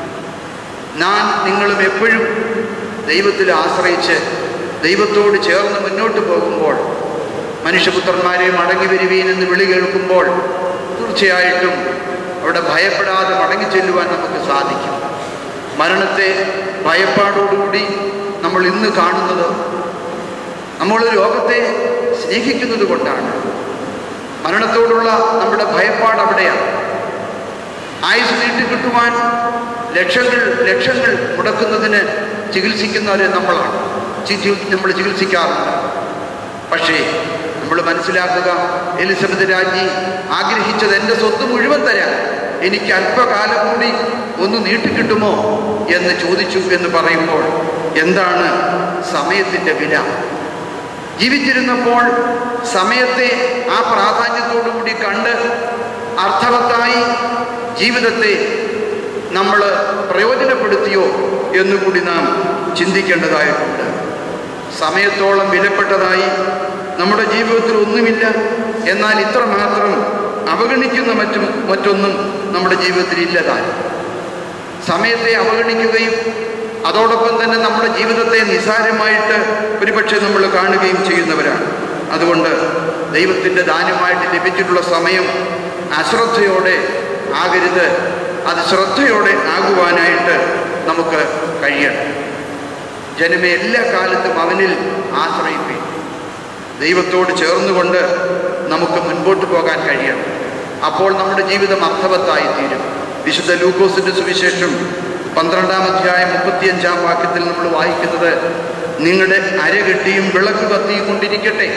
ഞാൻ നിങ്ങളും എപ്പോഴും ദൈവത്തിൽ ആശ്രയിച്ച് ദൈവത്തോട് ചേർന്ന് മുന്നോട്ട് പോകുമ്പോൾ മനുഷ്യപുത്രന്മാരെ മടങ്ങി വരുവീൻ എന്ന് വിളി കേൾക്കുമ്പോൾ തീർച്ചയായിട്ടും അവിടെ ഭയപ്പെടാതെ മടങ്ങി ചെല്ലുവാൻ നമുക്ക് സാധിക്കും മരണത്തെ ഭയപ്പാടോടുകൂടി നമ്മൾ ഇന്ന് കാണുന്നത് നമ്മൾ ലോകത്തെ സ്നേഹിക്കുന്നത് കൊണ്ടാണ് മരണത്തോടുള്ള നമ്മുടെ ഭയപ്പാട് അവിടെയാണ് ആയുസ് നീട്ടിക്കിട്ടുവാൻ ലക്ഷങ്ങൾ ലക്ഷങ്ങൾ മുടക്കുന്നതിന് ചികിത്സിക്കുന്നവർ നമ്മളാണ് ചി- നമ്മൾ ചികിത്സിക്കാറുണ്ട് പക്ഷേ നമ്മൾ മനസ്സിലാക്കുക എലിസബത്ത് രാജ്ഞി ആഗ്രഹിച്ചത് എൻ്റെ സ്വത്ത് മുഴുവൻ തരാം എനിക്ക് അല്പകാലം കൂടി ഒന്ന് നീട്ടിക്കിട്ടുമോ എന്ന് ചോദിച്ചു എന്ന് പറയുമ്പോൾ എന്താണ് സമയത്തിൻ്റെ വില ജീവിച്ചിരുന്നപ്പോൾ സമയത്തെ ആ പ്രാധാന്യത്തോടു കൂടി കണ്ട് അർത്ഥവത്തായി ജീവിതത്തെ നമ്മൾ പ്രയോജനപ്പെടുത്തിയോ എന്നുകൂടി നാം ചിന്തിക്കേണ്ടതായിട്ടുണ്ട് സമയത്തോളം വിലപ്പെട്ടതായി നമ്മുടെ ജീവിതത്തിൽ ഒന്നുമില്ല എന്നാൽ ഇത്രമാത്രം അവഗണിക്കുന്ന മറ്റും മറ്റൊന്നും നമ്മുടെ ജീവിതത്തിൽ ഇല്ലതായി സമയത്തെ അവഗണിക്കുകയും അതോടൊപ്പം തന്നെ നമ്മുടെ ജീവിതത്തെ നിസാരമായിട്ട് ഒരുപക്ഷെ നമ്മൾ കാണുകയും ചെയ്യുന്നവരാണ് അതുകൊണ്ട് ദൈവത്തിൻ്റെ ദാനമായിട്ട് ലഭിച്ചിട്ടുള്ള സമയം അശ്രദ്ധയോടെ ആകരുത് അത് ശ്രദ്ധയോടെ ആകുവാനായിട്ട് നമുക്ക് കഴിയണം ജനമേ എല്ലാ കാലത്തും അവനിൽ ആശ്രയിപ്പേ ദൈവത്തോട് ചേർന്നുകൊണ്ട് നമുക്ക് മുൻപോട്ട് പോകാൻ കഴിയണം അപ്പോൾ നമ്മുടെ ജീവിതം അർത്ഥവത്തായി തീരും വിശുദ്ധ ലൂക്കോസിന്റെ സുവിശേഷം പന്ത്രണ്ടാം അധ്യായം മുപ്പത്തിയഞ്ചാം വാക്യത്തിൽ നമ്മൾ വായിക്കുന്നത് നിങ്ങളുടെ അരകെട്ടിയും വിളക്ക് കത്തിയും കൊണ്ടിരിക്കട്ടെ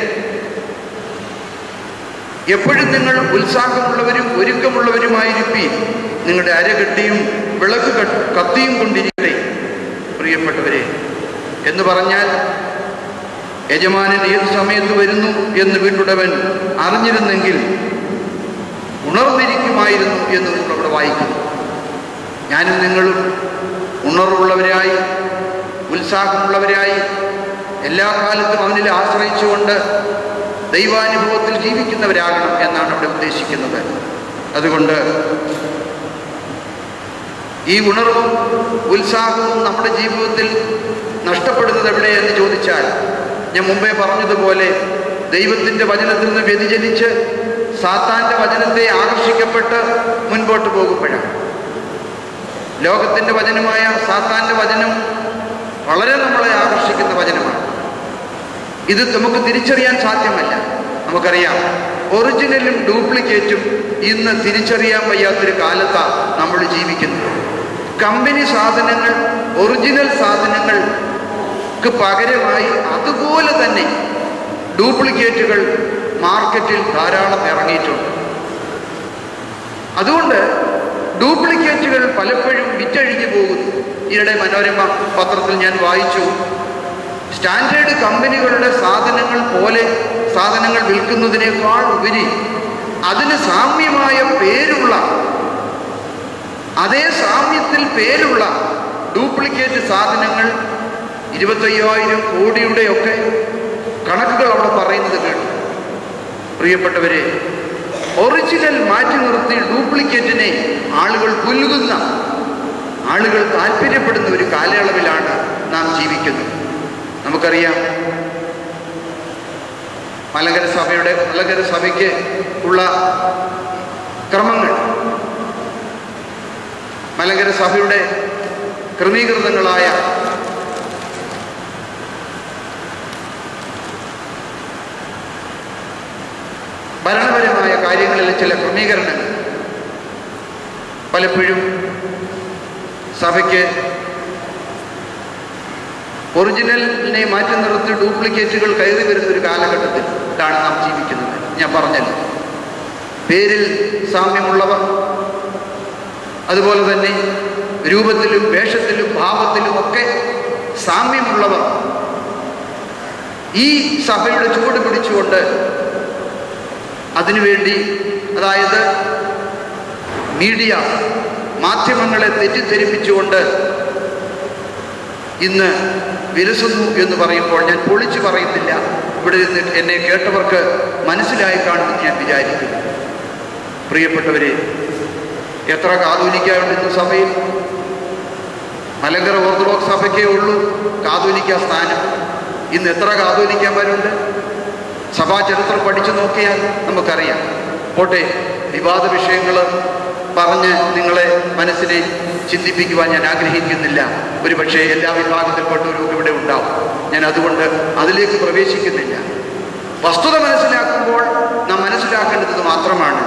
എപ്പോഴും നിങ്ങൾ ഉത്സാഹമുള്ളവരും ഒരുക്കമുള്ളവരുമായിരിപ്പി നിങ്ങളുടെ അരകെട്ടിയും വിളക്ക് കട്ട്- കത്തിയും കൊണ്ടിരിക്കട്ടെ പ്രിയപ്പെട്ടവരെ എന്ന് പറഞ്ഞാൽ യജമാനൻ ഏത് സമയത്ത് വരുന്നു എന്ന് വീട്ടുടവൻ അറിഞ്ഞിരുന്നെങ്കിൽ ഉണർന്നിരിക്കുമായിരുന്നു എന്ന് നമ്മൾ അവിടെ വായിക്കുന്നു ഞാനും നിങ്ങളും ഉണർവുള്ളവരായി ഉത്സാഹമുള്ളവരായി എല്ലാ കാലത്തും അവനിൽ ആശ്രയിച്ചുകൊണ്ട് ദൈവാനുഭവത്തിൽ ജീവിക്കുന്നവരാകണം എന്നാണ് അവിടെ ഉദ്ദേശിക്കുന്നത് അതുകൊണ്ട് ഈ ഉണർവും ഉത്സാഹവും നമ്മുടെ ജീവിതത്തിൽ നഷ്ടപ്പെടുന്നത് എവിടെ എന്ന് ചോദിച്ചാൽ ഞാൻ മുമ്പേ പറഞ്ഞതുപോലെ ദൈവത്തിൻ്റെ വചനത്തിൽ നിന്ന് വ്യതിചലിച്ച് സാത്താൻ്റെ വചനത്തെ ആകർഷിക്കപ്പെട്ട് മുൻപോട്ട് പോകുമ്പോഴാണ് ലോകത്തിൻ്റെ വചനമായ സാത്താൻ്റെ വചനം വളരെ നമ്മളെ ആകർഷിക്കുന്ന വചനമാണ് ഇത് നമുക്ക് തിരിച്ചറിയാൻ സാധ്യമല്ല നമുക്കറിയാം ഒറിജിനലും ഡ്യൂപ്ലിക്കേറ്റും ഇന്ന് തിരിച്ചറിയാൻ വയ്യാത്തൊരു കാലത്താണ് നമ്മൾ ജീവിക്കുന്നത് കമ്പനി സാധനങ്ങൾ ഒറിജിനൽ സാധനങ്ങൾക്ക് പകരമായി അതുപോലെ തന്നെ ഡ്യൂപ്ലിക്കേറ്റുകൾ മാർക്കറ്റിൽ ധാരാളം ഇറങ്ങിയിട്ടുണ്ട് അതുകൊണ്ട് ഡ്യൂപ്ലിക്കേറ്റുകൾ പലപ്പോഴും വിറ്റഴിഞ്ഞു പോകുന്നു ഈയിടെ മനോരമ പത്രത്തിൽ ഞാൻ വായിച്ചു സ്റ്റാൻഡേർഡ് കമ്പനികളുടെ സാധനങ്ങൾ പോലെ സാധനങ്ങൾ വിൽക്കുന്നതിനേക്കാൾ ഉപരി അതിന് സാമ്യമായ പേരുള്ള അതേ സാമ്യത്തിൽ പേരുള്ള ഡ്യൂപ്ലിക്കേറ്റ് സാധനങ്ങൾ ഇരുപത്തയ്യായിരം കോടിയുടെയൊക്കെ കണക്കുകൾ അവിടെ പറയുന്നത് കേട്ടു പ്രിയപ്പെട്ടവരെ ഒറിജിനൽ മാറ്റി നിർത്തി ഡ്യൂപ്ലിക്കേറ്റിനെ ആളുകൾ പുലുകുന്ന ആളുകൾ താല്പര്യപ്പെടുന്ന ഒരു കാലയളവിലാണ് നാം ജീവിക്കുന്നത് നമുക്കറിയാം മലങ്കര സഭയുടെ മലങ്കര സഭയ്ക്ക് ഉള്ള ക്രമങ്ങൾ മലങ്കര സഭയുടെ ക്രമീകൃതങ്ങളായ ഭരണപരമായ കാര്യങ്ങളിലെ ചില ക്രമീകരണങ്ങൾ പലപ്പോഴും സഭയ്ക്ക് ഒറിജിനലിനെ മാറ്റി നിർത്തി ഡ്യൂപ്ലിക്കേറ്റുകൾ കയറി വരുന്ന ഒരു കാലഘട്ടത്തിൽ ാണ് നാം ജീവിക്കുന്നത് ഞാൻ പറഞ്ഞല്ലോ പേരിൽ സാമ്യമുള്ളവർ അതുപോലെ തന്നെ രൂപത്തിലും വേഷത്തിലും ഭാവത്തിലും ഒക്കെ സാമ്യമുള്ളവർ ഈ സഭയുടെ ചുവട് പിടിച്ചുകൊണ്ട് അതിനുവേണ്ടി അതായത് മീഡിയ മാധ്യമങ്ങളെ തെറ്റിദ്ധരിപ്പിച്ചുകൊണ്ട് ഇന്ന് വിലസുന്നു എന്ന് പറയുമ്പോൾ ഞാൻ പൊളിച്ചു പറയുന്നില്ല ഇവിടെ നിന്ന് എന്നെ കേട്ടവർക്ക് മനസ്സിലായി കാണുമെന്ന് ഞാൻ വിചാരിക്കുന്നു പ്രിയപ്പെട്ടവരെ എത്ര കാതോലിക്കായുണ്ട് ഇന്ന് സഭയിൽ മലങ്കര ഓർത്തഡോക്സ് സഭയ്ക്കേ ഉള്ളൂ കാതോലിക്ക സ്ഥാനം ഇന്ന് എത്ര കാതോലിക്കാന്മാരുണ്ട് സഭാ ചരിത്രം പഠിച്ചു നോക്കിയാൽ നമുക്കറിയാം പോട്ടെ വിവാദ വിഷയങ്ങൾ പറഞ്ഞ് നിങ്ങളെ മനസ്സിനെ ചിന്തിപ്പിക്കുവാൻ ഞാൻ ആഗ്രഹിക്കുന്നില്ല ഒരു പക്ഷേ എല്ലാ വിഭാഗത്തിൽപ്പെട്ടവരും ഇവിടെ ഉണ്ടാവും ഞാൻ അതുകൊണ്ട് അതിലേക്ക് പ്രവേശിക്കുന്നില്ല വസ്തുത മനസ്സിലാക്കുമ്പോൾ നാം മനസ്സിലാക്കേണ്ടത് മാത്രമാണ്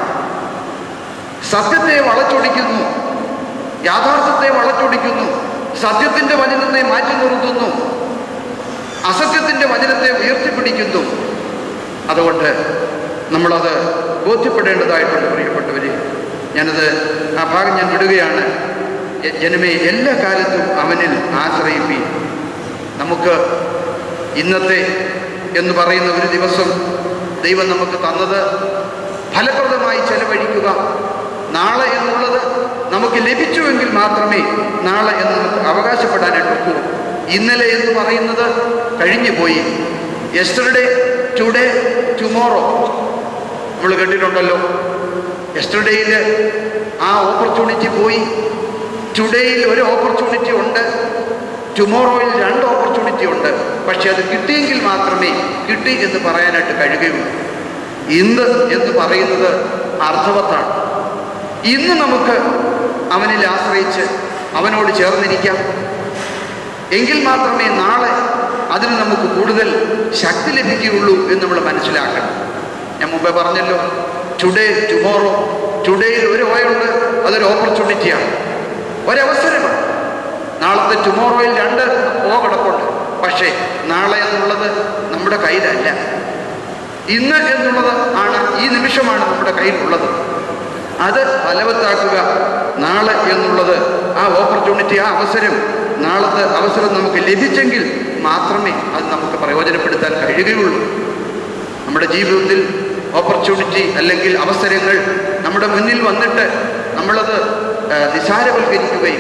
സത്യത്തെ വളച്ചൊടിക്കുന്നു യാഥാർത്ഥ്യത്തെ വളച്ചൊടിക്കുന്നു സത്യത്തിന്റെ വചനത്തെ മാറ്റി നിർത്തുന്നു അസത്യത്തിന്റെ വചനത്തെ ഉയർത്തിപ്പിടിക്കുന്നു അതുകൊണ്ട് നമ്മളത് ബോധ്യപ്പെടേണ്ടതായിട്ടുണ്ട് പ്രിയപ്പെട്ടവരെ ഞാനത് ആ ഭാഗം ഞാൻ വിടുകയാണ് എ- ജനമേ എല്ലാ കാലത്തും അവനിൽ ആശ്രയിപ്പി നമുക്ക് ഇന്നത്തെ എന്ന് പറയുന്ന ഒരു ദിവസം ദൈവം നമുക്ക് തന്നത് ഫലപ്രദമായി ചെലവഴിക്കുക നാളെ എന്നുള്ളത് നമുക്ക് ലഭിച്ചുവെങ്കിൽ മാത്രമേ നാളെ എന്ന് നമുക്ക് അവകാശപ്പെടാനായിട്ട് ഒക്കൂ ഇന്നലെ എന്ന് പറയുന്നത് കഴിഞ്ഞു പോയി യെസ്റ്റർഡേ ടുഡേ ടുമോറോ നമ്മൾ കേട്ടിട്ടുണ്ടല്ലോ യെസ്റ്റർഡേയിൽ ആ ഓപ്പർച്യൂണിറ്റി പോയി ടുഡേയിൽ ഒരു ഓപ്പർച്യൂണിറ്റി ഉണ്ട് ടുമോറോയിൽ രണ്ട് ഓപ്പർച്യൂണിറ്റി ഉണ്ട് പക്ഷെ അത് കിട്ടിയെങ്കിൽ മാത്രമേ കിട്ടി എന്ന് പറയാനായിട്ട് കഴിയുകയുള്ളൂ ഇന്ന് എന്ന് പറയുന്നത് അർത്ഥവത്താണ് ഇന്ന് നമുക്ക് അവനിൽ ആശ്രയിച്ച് അവനോട് ചേർന്നിരിക്കാം എങ്കിൽ മാത്രമേ നാളെ അതിന് നമുക്ക് കൂടുതൽ ശക്തി ലഭിക്കുകയുള്ളൂ എന്ന് നമ്മൾ മനസ്സിലാക്കണം ഞാൻ മുമ്പേ പറഞ്ഞല്ലോ ടുഡേ ടുമോറോ ടുഡേയിൽ ഒരു ഓയുണ്ട് അതൊരു ഓപ്പർച്യൂണിറ്റിയാണ് ഒരവസരമാണ് നാളത്തെ ടുമോറോയിൽ രണ്ട് ഓ കിടപ്പുണ്ട് പക്ഷേ നാളെ എന്നുള്ളത് നമ്മുടെ കയ്യിലല്ല ഇന്ന് എന്നുള്ളത് ആണ് ഈ നിമിഷമാണ് നമ്മുടെ കയ്യിലുള്ളത് അത് ഫലവത്താക്കുക നാളെ എന്നുള്ളത് ആ ഓപ്പർച്യൂണിറ്റി ആ അവസരം നാളത്തെ അവസരം നമുക്ക് ലഭിച്ചെങ്കിൽ മാത്രമേ അത് നമുക്ക് പ്രയോജനപ്പെടുത്താൻ കഴിയുകയുള്ളൂ നമ്മുടെ ജീവിതത്തിൽ ഓപ്പർച്യൂണിറ്റി അല്ലെങ്കിൽ അവസരങ്ങൾ നമ്മുടെ മുന്നിൽ വന്നിട്ട് നമ്മളത് ആ, നിസാരവൽക്കരിക്കുകയും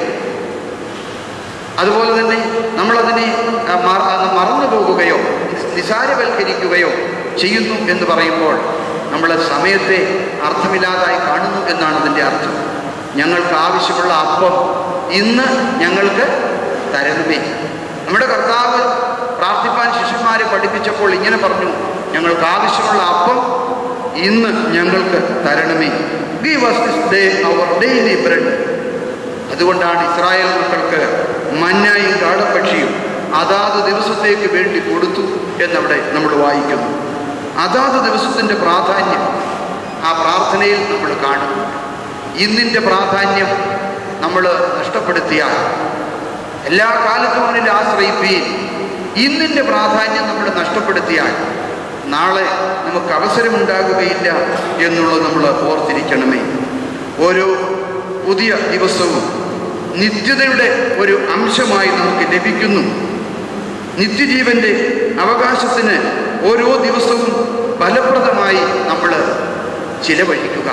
അതുപോലെ തന്നെ നമ്മളതിനെ ആ, മറ- അത് മറന്നു പോകുകയോ നിസാരവൽക്കരിക്കുകയോ ചെയ്യുന്നു എന്ന് പറയുമ്പോൾ നമ്മൾ സമയത്തെ അർത്ഥമില്ലാതായി കാണുന്നു എന്നാണ് അതിൻ്റെ അർത്ഥം ഞങ്ങൾക്ക് ആവശ്യമുള്ള അപ്പം ഇന്ന് ഞങ്ങൾക്ക് തരണമേ നമ്മുടെ കർത്താവ് പ്രാർത്ഥിപ്പാൻ ശിഷ്യന്മാരെ പഠിപ്പിച്ചപ്പോൾ ഇങ്ങനെ പറഞ്ഞു ഞങ്ങൾക്ക് ആവശ്യമുള്ള അപ്പം ഇന്ന് ഞങ്ങൾക്ക് തരണമേ give us this day our daily bread അതുകൊണ്ടാണ് ഇസ്രായേൽ മക്കൾക്ക് മഞ്ഞായും കാടപ്പക്ഷിയും അതാത് ദിവസത്തേക്ക് വേണ്ടി കൊടുത്തു എന്നവിടെ നമ്മൾ വായിക്കുന്നു അതാത് ദിവസത്തിൻ്റെ പ്രാധാന്യം ആ പ്രാർത്ഥനയിൽ നമ്മൾ കാണുന്നു ഇന്നിൻ്റെ പ്രാധാന്യം നമ്മൾ നഷ്ടപ്പെടുത്തിയാൽ എല്ലാ കാലത്തും അവനിൽ ആശ്രയിപ്പീൻ ഇന്നിൻ്റെ പ്രാധാന്യം നമ്മൾ നഷ്ടപ്പെടുത്തിയാൽ നാളെ നമുക്ക് അവസരമുണ്ടാകുകയില്ല എന്നുള്ളത് നമ്മൾ ഓർത്തിരിക്കണമേ ഓരോ പുതിയ ദിവസവും നിത്യതയുടെ ഒരു അംശമായി നമുക്ക് ലഭിക്കുന്നു നിത്യജീവന്റെ അവകാശത്തിന് ഓരോ ദിവസവും ഫലപ്രദമായി നമ്മൾ ചിലവഴിക്കുക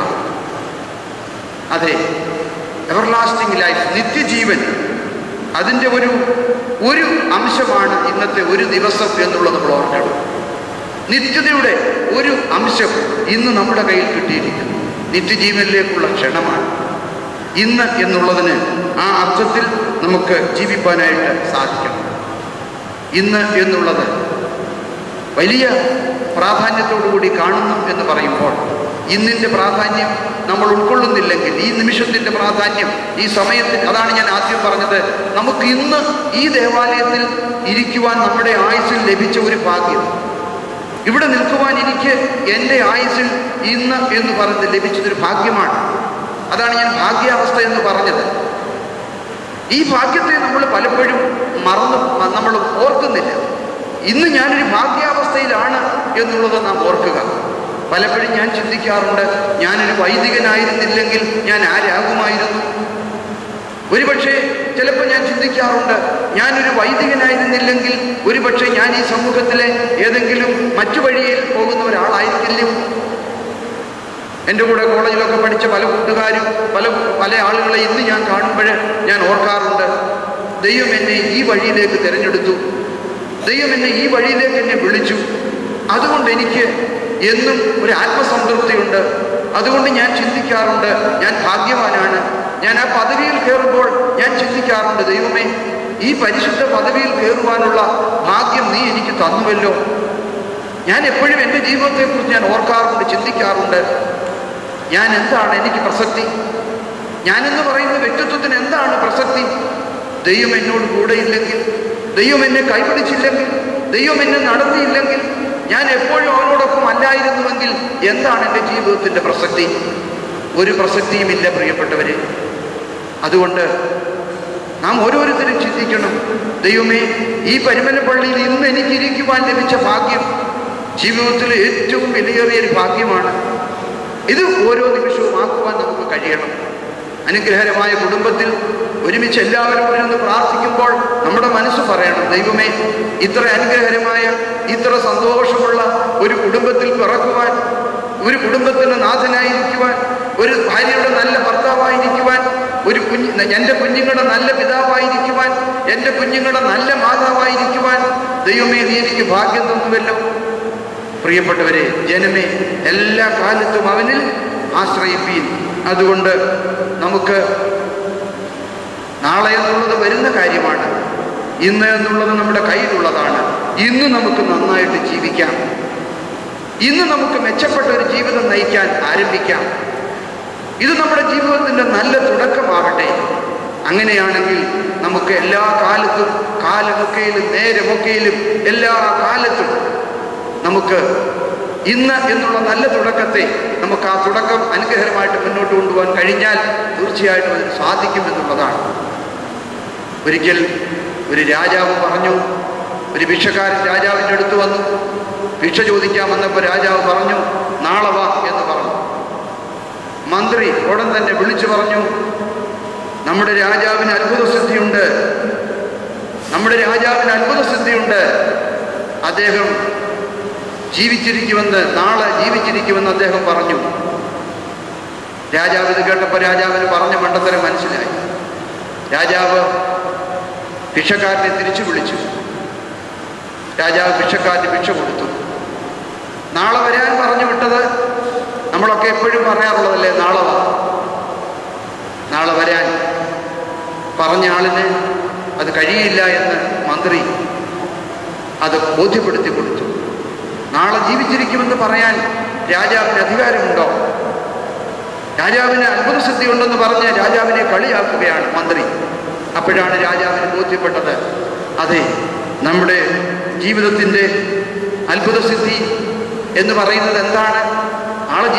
അതെ എവർലാസ്റ്റിംഗ് ലൈഫ് നിത്യജീവൻ അതിൻ്റെ ഒരു ഒരു അംശമാണ് ഇന്നത്തെ ഒരു ദിവസം എന്നുള്ളത് നമ്മൾ ഓർക്കണം നിത്യതയുടെ ഒരു അംശം ഇന്ന് നമ്മുടെ കയ്യിൽ കിട്ടിയിരിക്കുന്നു നിത്യജീവനിലേക്കുള്ള ക്ഷണമാണ് ഇന്ന് എന്നുള്ളതിന് ആ അർത്ഥത്തിൽ നമുക്ക് ജീവിപ്പാനായിട്ട് സാധിക്കണം ഇന്ന് എന്നുള്ളത് വലിയ പ്രാധാന്യത്തോടുകൂടി കാണുന്നു എന്ന് പറയുമ്പോൾ ഇന്നിൻ്റെ പ്രാധാന്യം നമ്മൾ ഉൾക്കൊള്ളുന്നില്ലെങ്കിൽ ഈ നിമിഷത്തിൻ്റെ പ്രാധാന്യം ഈ സമയത്തിൽ അതാണ് ഞാൻ ആദ്യം പറഞ്ഞത് നമുക്ക് ഇന്ന് ഈ ദേവാലയത്തിൽ ഇരിക്കുവാൻ നമ്മുടെ ആയുസ്സിൽ ലഭിച്ച ഒരു ഭാഗ്യം ഇവിടെ നിൽക്കുവാൻ എനിക്ക് എൻ്റെ ആയുസ്സിൽ ഇന്ന് എന്ന് പറഞ്ഞ് ലഭിച്ചതൊരു ഭാഗ്യമാണ് അതാണ് ഞാൻ ഭാഗ്യാവസ്ഥ എന്ന് പറഞ്ഞത് ഈ ഭാഗ്യത്തെ നമ്മൾ പലപ്പോഴും മറന്ന് നമ്മൾ ഓർക്കുന്നില്ല ഇന്ന് ഞാനൊരു ഭാഗ്യാവസ്ഥയിലാണ് എന്നുള്ളത് നാം ഓർക്കുക പലപ്പോഴും ഞാൻ ചിന്തിക്കാറുണ്ട് ഞാനൊരു വൈദികനായിരുന്നില്ലെങ്കിൽ ഞാൻ ആരാകുമായിരുന്നു ഒരുപക്ഷെ ചിലപ്പോൾ ഞാൻ ചിന്തിക്കാറുണ്ട് ഞാനൊരു വൈദികനായിരുന്നില്ലെങ്കിൽ ഒരുപക്ഷെ ഞാൻ ഈ സമൂഹത്തിലെ ഏതെങ്കിലും മറ്റു വഴിയിൽ പോകുന്ന ഒരാളായിരിക്കില്ല എൻ്റെ കൂടെ കോളേജിലൊക്കെ പഠിച്ച പല കൂട്ടുകാരും പല പല ആളുകളെ ഇന്ന് ഞാൻ കാണുമ്പോൾ ഞാൻ ഓർക്കാറുണ്ട് ദൈവം എന്നെ ഈ വഴിയിലേക്ക് തിരഞ്ഞെടുത്തു ദൈവം എന്നെ ഈ വഴിയിലേക്ക് എന്നെ വിളിച്ചു അതുകൊണ്ട് എനിക്ക് എന്നും ഒരു ആത്മസംതൃപ്തിയുണ്ട് അതുകൊണ്ട് ഞാൻ ചിന്തിക്കാറുണ്ട് ഞാൻ ഭാഗ്യവാനാണ് ഞാൻ ആ പദവിയിൽ കയറുമ്പോൾ ഞാൻ ചിന്തിക്കാറുണ്ട് ദൈവമേ ഈ പരിശുദ്ധ പദവിയിൽ കയറുവാനുള്ള ഭാഗ്യം നീ എനിക്ക് തന്നുവല്ലോ ഞാൻ എപ്പോഴും എൻ്റെ ജീവിതത്തെക്കുറിച്ച് ഞാൻ ഓർക്കാറുണ്ട് ചിന്തിക്കാറുണ്ട് ഞാൻ എന്താണ് എനിക്ക് പ്രസക്തി ഞാനെന്ന് പറയുന്ന വ്യക്തിത്വത്തിന് എന്താണ് പ്രസക്തി ദൈവം എന്നോട് കൂടെയില്ലെങ്കിൽ ദൈവം എന്നെ കൈപിടിച്ചില്ലെങ്കിൽ ദൈവം എന്നെ നടത്തിയില്ലെങ്കിൽ ഞാൻ എപ്പോഴും അവനോടൊപ്പം അല്ലായിരുന്നുവെങ്കിൽ എന്താണ് എൻ്റെ ജീവിതത്തിൻ്റെ പ്രസക്തി ഒരു പ്രസക്തിയുമില്ല പ്രിയപ്പെട്ടവരെ അതുകൊണ്ട് നാം ഓരോരുത്തരും ചിന്തിക്കണം ദൈവമേ ഈ പരിമല പള്ളിയിൽ ഇന്ന് എനിക്ക് ഇരിക്കുവാൻ ലഭിച്ച ഭാഗ്യം ജീവിതത്തിലെ ഏറ്റവും വിലയേറിയ ഒരു ഭാഗ്യമാണ് ഇത് ഓരോ നിമിഷവും ആക്കുവാൻ നമുക്ക് കഴിയണം അനുഗ്രഹകരമായ കുടുംബത്തിൽ ഒരുമിച്ച് എല്ലാവരും കൂടി ഒന്ന് പ്രാർത്ഥിക്കുമ്പോൾ നമ്മുടെ മനസ്സ് പറയണം ദൈവമേ ഇത്ര അനുഗ്രഹകരമായ ഇത്ര സന്തോഷമുള്ള ഒരു കുടുംബത്തിൽ പിറക്കുവാൻ ഒരു കുടുംബത്തിന് നാഥനായിരിക്കുവാൻ ഒരു ഭാര്യയുടെ നല്ല ഭർത്താവായിരിക്കുവാൻ ഒരു കുഞ്ഞ് എൻ്റെ കുഞ്ഞുങ്ങളുടെ നല്ല പിതാവായിരിക്കുവാൻ എൻ്റെ കുഞ്ഞുങ്ങളുടെ നല്ല മാതാവായിരിക്കുവാൻ ദൈവമേ നീ എനിക്ക് ഭാഗ്യം തന്നുവല്ലോ പ്രിയപ്പെട്ടവരെ ജനമേ എല്ലാ കാലത്തും അവനിൽ ആശ്രയിപ്പീൻ അതുകൊണ്ട് നമുക്ക് നാളെ എന്നുള്ളത് വരുന്ന കാര്യമാണ് ഇന്ന് എന്നുള്ളത് നമ്മുടെ കയ്യിലുള്ളതാണ് ഇന്ന് നമുക്ക് നന്നായിട്ട് ജീവിക്കാം ഇന്ന് നമുക്ക് മെച്ചപ്പെട്ട ഒരു ജീവിതം നയിക്കാൻ ആരംഭിക്കാം ഇത് നമ്മുടെ ജീവിതത്തിൻ്റെ നല്ല തുടക്കമാകട്ടെ അങ്ങനെയാണെങ്കിൽ നമുക്ക് എല്ലാ കാലത്തും കാലമൊക്കെയിലും നേരമൊക്കെയിലും എല്ലാ കാലത്തും നമുക്ക് ഇന്ന് എന്നുള്ള നല്ല തുടക്കത്തെ നമുക്ക് ആ തുടക്കം അനുഗ്രഹമായിട്ട് മുന്നോട്ട് കൊണ്ടുപോകാൻ കഴിഞ്ഞാൽ തീർച്ചയായിട്ടും അതിന് സാധിക്കുമെന്നുള്ളതാണ് ഒരിക്കൽ ഒരു രാജാവ് പറഞ്ഞു ഒരു ഭിക്ഷക്കാരൻ രാജാവിൻ്റെ അടുത്ത് വന്നു ഭിക്ഷ ചോദിക്കാൻ വന്നപ്പോൾ രാജാവ് പറഞ്ഞു നാളെ വാ എന്ന് പറഞ്ഞു മന്ത്രി ഉടൻ തന്നെ വിളിച്ചു പറഞ്ഞു നമ്മുടെ രാജാവിന് അത്ഭുത സിദ്ധിയുണ്ട് നമ്മുടെ രാജാവിന് അത്ഭുത സിദ്ധിയുണ്ട് അദ്ദേഹം ജീവിച്ചിരിക്കുമെന്ന് നാളെ ജീവിച്ചിരിക്കുമെന്ന് അദ്ദേഹം പറഞ്ഞു രാജാവ് ഇത് കേട്ടപ്പോൾ രാജാവിന് പറഞ്ഞ മണ്ടത്തരം മനസ്സിലായി രാജാവ് ഭിക്ഷക്കാരനെ തിരിച്ചു വിളിച്ചു രാജാവ് ഭിക്ഷക്കാരന് ഭിക്ഷ കൊടുത്തു നാളെ വരാൻ പറഞ്ഞു വിട്ടത് നമ്മളൊക്കെ എപ്പോഴും പറയാറുള്ളതല്ലേ നാളെ വാ നാളെ വരാൻ പറഞ്ഞ ആളിന് അത് കഴിയില്ല എന്ന് മന്ത്രി അത് ബോധ്യപ്പെടുത്തി കൊടുത്തു നാളെ ജീവിച്ചിരിക്കുമെന്ന് പറയാൻ രാജാവിന് അധികാരമുണ്ടോ രാജാവിന് അത്ഭുത സിദ്ധി ഉണ്ടെന്ന് പറഞ്ഞ് രാജാവിനെ കളിയാക്കുകയാണ് മന്ത്രി അപ്പോഴാണ് രാജാവിന് ബോധ്യപ്പെട്ടത് അതെ നമ്മുടെ ജീവിതത്തിൻ്റെ അത്ഭുത സിദ്ധി എന്ന് പറയുന്നത് എന്താണ് നാളെ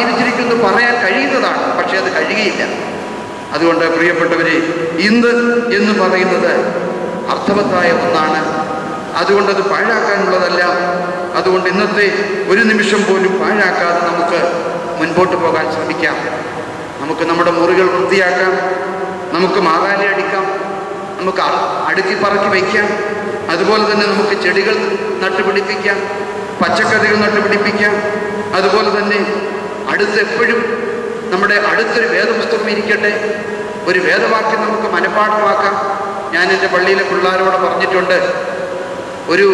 ജീവിച്ചിരിക്കുന്നു പറയാൻ കഴിയുന്നതാണ് പക്ഷേ അത് കഴിയുകയില്ല അതുകൊണ്ട് പ്രിയപ്പെട്ടവരെ ഇന്ന് എന്ന് പറയുന്നത് അർത്ഥവത്തായ ഒന്നാണ് അതുകൊണ്ട് അത് പാഴാക്കാനുള്ളതല്ല അതുകൊണ്ട് ഇന്നത്തെ ഒരു നിമിഷം പോലും പാഴാക്കാതെ നമുക്ക് മുൻപോട്ട് പോകാൻ ശ്രമിക്കാം നമുക്ക് നമ്മുടെ മുറികൾ വൃത്തിയാക്കാം നമുക്ക് മാറാലി അടിക്കാം നമുക്ക് അ- അടുക്കി പറക്കി വയ്ക്കാം അതുപോലെ തന്നെ നമുക്ക് ചെടികൾ നട്ടുപിടിപ്പിക്കാം പച്ചക്കറികൾ നട്ടുപിടിപ്പിക്കാം അതുപോലെ തന്നെ അടുത്ത് എപ്പോഴും നമ്മുടെ അടുത്തൊരു വേദപുസ്തകം ഇരിക്കട്ടെ ഒരു വേദവാക്യം നമുക്ക് മനഃപ്പാഠമാക്കാം ഞാൻ എൻ്റെ പള്ളിയിലെ പിള്ളേരോട് പറഞ്ഞിട്ടുണ്ട് ഒരു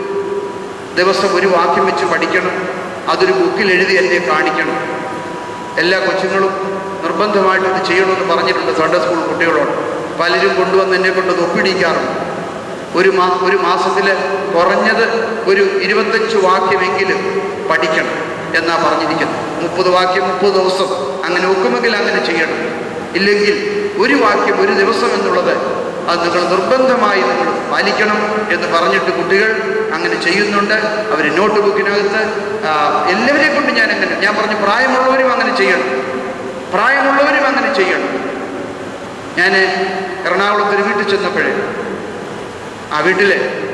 ദിവസം ഒരു വാക്യം വെച്ച് പഠിക്കണം അതൊരു ബുക്കിൽ എഴുതി എന്നെ കാണിക്കണം എല്ലാ കൊച്ചുങ്ങളും നിർബന്ധമായിട്ട് ഇത് ചെയ്യണമെന്ന് പറഞ്ഞിട്ടുണ്ട് സൺഡേ സ്കൂൾ കുട്ടികളോട് പലരും കൊണ്ടുവന്ന് എന്നെ കൊണ്ട് ഇത് ഒപ്പിടിക്കാറുണ്ട് ഒരു മാ ഒരു മാസത്തിൽ കുറഞ്ഞത് ഒരു ഇരുപത്തഞ്ച് വാക്യമെങ്കിലും പഠിക്കണം എന്നാ പറഞ്ഞിരിക്കുന്നത് മുപ്പത് വാക്യം മുപ്പത് ദിവസം അങ്ങനെ ഒക്കുമെങ്കിൽ അങ്ങനെ ചെയ്യണം ഇല്ലെങ്കിൽ ഒരു വാക്യം ഒരു ദിവസം എന്നുള്ളത് അത് നിങ്ങൾ നിർബന്ധമായി നിങ്ങൾ പാലിക്കണം എന്ന് പറഞ്ഞിട്ട് കുട്ടികൾ അങ്ങനെ ചെയ്യുന്നുണ്ട് അവർ നോട്ട് ബുക്കിനകത്ത് ആ, എല്ലാവരെ കൊണ്ട് ഞാൻ അങ്ങനെ ഞാൻ പറഞ്ഞു പ്രായമുള്ളവരും അങ്ങനെ ചെയ്യണം പ്രായമുള്ളവരും അങ്ങനെ ചെയ്യണം ഞാൻ എറണാകുളത്ത് ഒരു വീട്ടിൽ ചെന്നപ്പോഴേ ആ വീട്ടിലെ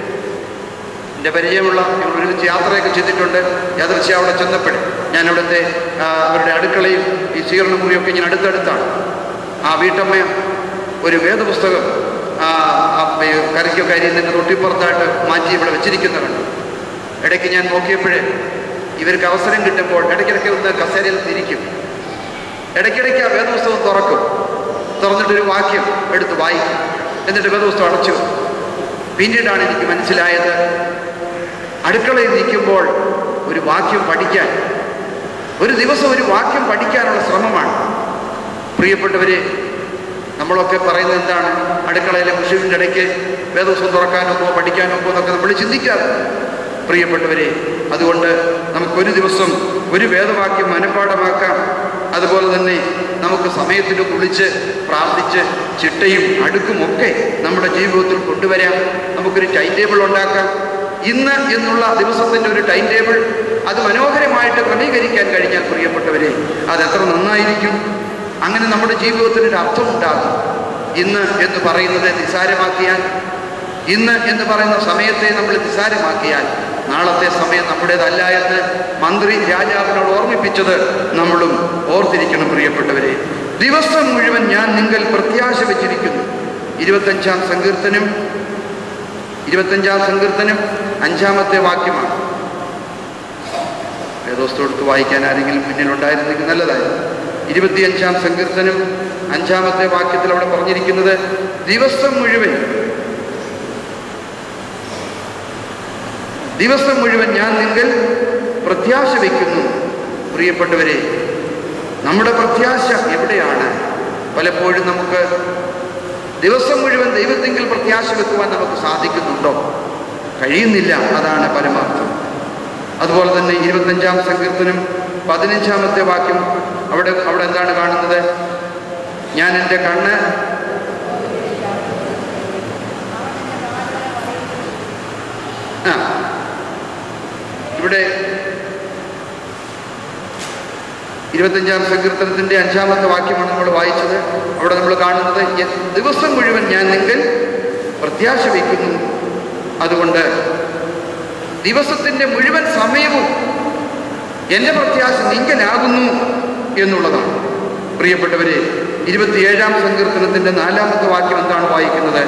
എൻ്റെ പരിചയമുള്ള ഞങ്ങൾ ഒരുമിച്ച് യാത്രയൊക്കെ ചെയ്തിട്ടുണ്ട് യാദൃശ്യ അവിടെ ചെന്നപ്പോഴേ ഞാൻ അവിടുത്തെ ആ, അവരുടെ അടുക്കളയും ഈ സ്വീകരണ മുറിയൊക്കെ ഇങ്ങനെ അടുത്തടുത്താണ് ആ വീട്ടമ്മ ഒരു വേദപുസ്തകം ആ, ആ, ഈ കറിക്കൊക്കെ അരിയുന്നതിൻ്റെ തൊട്ടിപ്പുറത്തായിട്ട് മാറ്റി ഇവിടെ വെച്ചിരിക്കുന്ന കണ്ടു ഇടയ്ക്ക് ഞാൻ നോക്കിയപ്പോഴേ ഇവർക്ക് അവസരം കിട്ടുമ്പോൾ ഇടയ്ക്കിടയ്ക്ക് ഒന്ന് കസേരയിൽ തിരിക്കും ഇടയ്ക്കിടയ്ക്ക് ആ വേദപുസ്തകം തുറക്കും തുറന്നിട്ടൊരു വാക്യം എടുത്ത് വായിക്കും എന്നിട്ട് വേദപുസ്തകം അടച്ചു വെക്കും. പിന്നീടാണ് എനിക്ക് മനസ്സിലായത് അടുക്കളയിൽ നിൽക്കുമ്പോൾ ഒരു വാക്യം പഠിക്കാൻ ഒരു ദിവസം ഒരു വാക്യം പഠിക്കാനുള്ള ശ്രമമാണ് പ്രിയപ്പെട്ടവരെ നമ്മളൊക്കെ പറയുന്നത് എന്താണ് അടുക്കളയിലെ മുഷിവിൻ്റെ ഇടയ്ക്ക് വേദവസം തുറക്കാനൊപ്പോ പഠിക്കാനൊപ്പോ എന്നൊക്കെ നമ്മൾ ചിന്തിക്കാറ് പ്രിയപ്പെട്ടവരെ അതുകൊണ്ട് നമുക്കൊരു ദിവസം ഒരു വേദവാക്യം മനഃപ്പാഠമാക്കാം അതുപോലെ തന്നെ നമുക്ക് സമയത്തിന് കുളിച്ച് പ്രാർത്ഥിച്ച് ചിട്ടയും അടുക്കും ഒക്കെ നമ്മുടെ ജീവിതത്തിൽ കൊണ്ടുവരാം നമുക്കൊരു ടൈം ടേബിൾ ഉണ്ടാക്കാം ഇന്ന് എന്നുള്ള ദിവസത്തിൻ്റെ ഒരു ടൈം ടേബിൾ അത് മനോഹരമായിട്ട് ക്രമീകരിക്കാൻ കഴിഞ്ഞാൽ പ്രിയപ്പെട്ടവരെ അത് എത്ര നന്നായിരിക്കും അങ്ങനെ നമ്മുടെ ജീവിതത്തിന് ഒരു അർത്ഥമുണ്ടാകും ഇന്ന് എന്ന് പറയുന്നത് നിസാരമാക്കിയാൽ ഇന്ന് എന്ന് പറയുന്ന സമയത്തെ നമ്മൾ നിസാരമാക്കിയാൽ നാളത്തെ സമയം നമ്മുടേതല്ല എന്ന് മന്ത്രി രാജാവിനോട് ഓർമ്മിപ്പിച്ചത് നമ്മളും ഓർത്തിരിക്കണം പ്രിയപ്പെട്ടവരെ ദിവസം മുഴുവൻ ഞാൻ നിങ്ങൾ പ്രത്യാശ വെച്ചിരിക്കുന്നു ഇരുപത്തഞ്ചാം സങ്കീർത്തനം ഇരുപത്തഞ്ചാം സങ്കീർത്തനം അഞ്ചാമത്തെ വാക്യമാണ് വേദോസ്തോടുത്ത് വായിക്കാൻ ആരെങ്കിലും മുന്നിലുണ്ടായിരുന്നെങ്കിൽ നല്ലതായിരുന്നു ഇരുപത്തിയഞ്ചാം സങ്കീർത്തനം അഞ്ചാമത്തെ വാക്യത്തിൽ അവിടെ പറഞ്ഞിരിക്കുന്നത് ദിവസം മുഴുവൻ ദിവസം മുഴുവൻ ഞാൻ നിങ്ങൾ പ്രത്യാശ വയ്ക്കുന്നു പ്രിയപ്പെട്ടവരെ നമ്മുടെ പ്രത്യാശ എവിടെയാണ് പലപ്പോഴും നമുക്ക് ദിവസം മുഴുവൻ ദൈവത്തെങ്കിൽ പ്രത്യാശ വെക്കുവാൻ നമുക്ക് സാധിക്കുന്നുണ്ടോ കഴിയുന്നില്ല അതാണ് പരമാർത്ഥം അതുപോലെ തന്നെ ഇരുപത്തഞ്ചാം സങ്കീർത്തനം പതിനഞ്ചാമത്തെ വാക്യം അവിടെ അവിടെ എന്താണ് കാണുന്നത് ഞാൻ എൻ്റെ കണ്ണ് ആ ഇവിടെ ഇരുപത്തഞ്ചാം സങ്കീർത്തനത്തിന്റെ അഞ്ചാമത്തെ വാക്യമാണ് നമ്മൾ വായിച്ചത് അവിടെ നമ്മൾ കാണുന്നത് "എ- ദിവസം മുഴുവൻ ഞാൻ നിങ്ങൾ പ്രത്യാശ വയ്ക്കുന്നു അതുകൊണ്ട് ദിവസത്തിന്റെ മുഴുവൻ സമയവും എൻ്റെ പ്രത്യാശ നിങ്കലാകുന്നു എന്നുള്ളതാണ് പ്രിയപ്പെട്ടവരെ ഇരുപത്തിയേഴാം സങ്കീർത്തനത്തിന്റെ നാലാമത്തെ വാക്യം എന്താണ് വായിക്കുന്നത്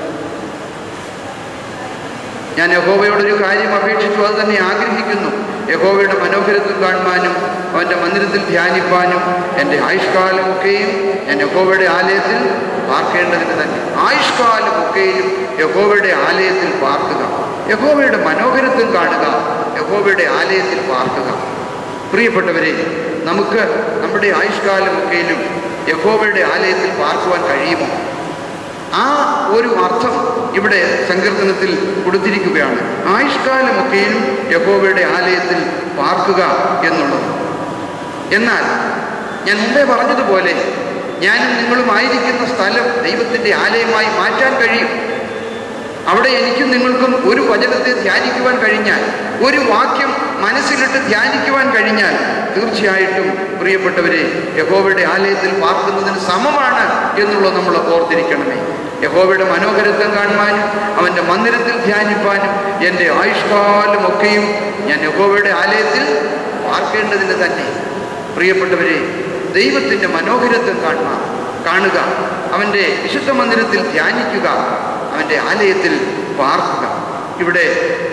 ഞാൻ യഹോവയോടൊരു കാര്യം അപേക്ഷിച്ചു അത് തന്നെ ആഗ്രഹിക്കുന്നു യഹോവയുടെ മനോഹരത്വം കാണുവാനും അവൻ്റെ മന്ദിരത്തിൽ ധ്യാനിപ്പാനും എൻ്റെ ആയുഷ്കാലമൊക്കെയും ഞാൻ യഹോവയുടെ ആലയത്തിൽ പാർക്കേണ്ടതിന് തന്നെ ആയുഷ്കാലമൊക്കെയും യഹോവയുടെ ആലയത്തിൽ പാർക്കുക യഹോവയുടെ മനോഹരത്വം കാണുക യഹോവയുടെ ആലയത്തിൽ പാർക്കുക പ്രിയപ്പെട്ടവരെ നമുക്ക് നമ്മുടെ ആയുഷ്കാലമൊക്കെയിലും യഹോവയുടെ ആലയത്തിൽ പാർക്കുവാൻ കഴിയുമോ ആ ഒരു അർത്ഥം ഇവിടെ സങ്കീർത്തനത്തിൽ കൊടുത്തിരിക്കുകയാണ് ആയുഷ്കാലമൊക്കെയും യഹോവയുടെ ആലയത്തിൽ പാർക്കുക എന്നുള്ളത് എന്നാൽ ഞാൻ മുമ്പേ പറഞ്ഞതുപോലെ ഞാനും നിങ്ങളും ആയിരിക്കുന്ന സ്ഥലം ദൈവത്തിൻ്റെ ആലയമായി മാറ്റാൻ കഴിയും അവിടെ എനിക്കും നിങ്ങൾക്കും ഒരു വചനത്തെ ധ്യാനിക്കുവാൻ കഴിഞ്ഞാൽ ഒരു വാക്യം മനസ്സിലിട്ട് ധ്യാനിക്കുവാൻ കഴിഞ്ഞാൽ തീർച്ചയായിട്ടും പ്രിയപ്പെട്ടവരെ യഹോവയുടെ ആലയത്തിൽ പാർക്കുന്നതിന് സമമാണ് എന്നുള്ളത് നമ്മൾ ഓർത്തിരിക്കണമേ യഹോവയുടെ മനോഹരത്വം കാണുവാനും അവൻ്റെ മന്ദിരത്തിൽ ധ്യാനിപ്പാനും എൻ്റെ ആയുഷ്കാലമൊക്കെയും ഞാൻ യഹോവയുടെ ആലയത്തിൽ പാർക്കേണ്ടതിന് തന്നെ പ്രിയപ്പെട്ടവരെ ദൈവത്തിൻ്റെ മനോഹരത്വം കാണുക കാണുക അവൻ്റെ വിശുദ്ധ മന്ദിരത്തിൽ ധ്യാനിക്കുക അവൻ്റെ ആലയത്തിൽ പാർക്കുക ഇവിടെ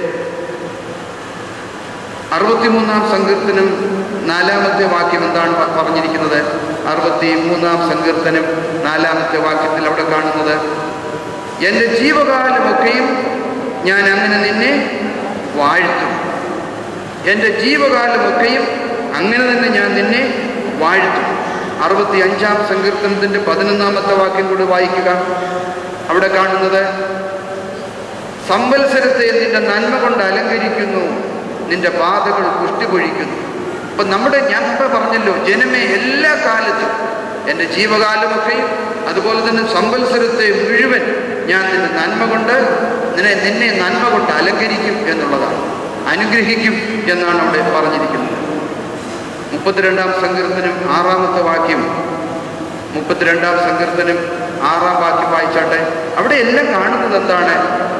അറുപത്തിമൂന്നാം സങ്കീർത്തനം നാലാമത്തെ വാക്യം എന്താണ് പ- പറഞ്ഞിരിക്കുന്നത് അറുപത്തി മൂന്നാം സങ്കീർത്തനം നാലാമത്തെ വാക്യത്തിൽ അവിടെ കാണുന്നത് എൻ്റെ ജീവകാലമൊക്കെയും ഞാൻ അങ്ങനെ നിന്നെ വാഴ്ത്തും എൻ്റെ ജീവകാലമൊക്കെയും അങ്ങനെ തന്നെ ഞാൻ നിന്നെ വാഴ്ത്തും അറുപത്തി അഞ്ചാം സങ്കീർത്തനത്തിൻ്റെ പതിനൊന്നാമത്തെ വാക്യം കൂടി വായിക്കുക അവിടെ കാണുന്നത് സംവത്സരത്തെ നിന്റെ നന്മ കൊണ്ട് അലങ്കരിക്കുന്നു നിന്റെ പാതകൾ പുഷ്ടി പൊഴിക്കുന്നു അപ്പൊ നമ്മുടെ ഞാൻ മുമ്പേ പറഞ്ഞല്ലോ ജനമേ എല്ലാ കാലത്തും എൻ്റെ ജീവകാലമൊക്കെയും അതുപോലെ തന്നെ സംവത്സരത്തെ മുഴുവൻ ഞാൻ നിന്റെ നന്മ കൊണ്ട് നിന്നെ നിന്നെ നന്മ കൊണ്ട് അലങ്കരിക്കും എന്നുള്ളതാണ് അനുഗ്രഹിക്കും എന്നാണ് അവിടെ പറഞ്ഞിരിക്കുന്നത് മുപ്പത്തിരണ്ടാം സങ്കീർത്തനം ആറാമത്തെ വാക്യം മുപ്പത്തിരണ്ടാം സങ്കീർത്തനം ആറാം വാക്യം വായിച്ചാട്ടെ അവിടെ എല്ലാം കാണുന്നത് എന്താണ്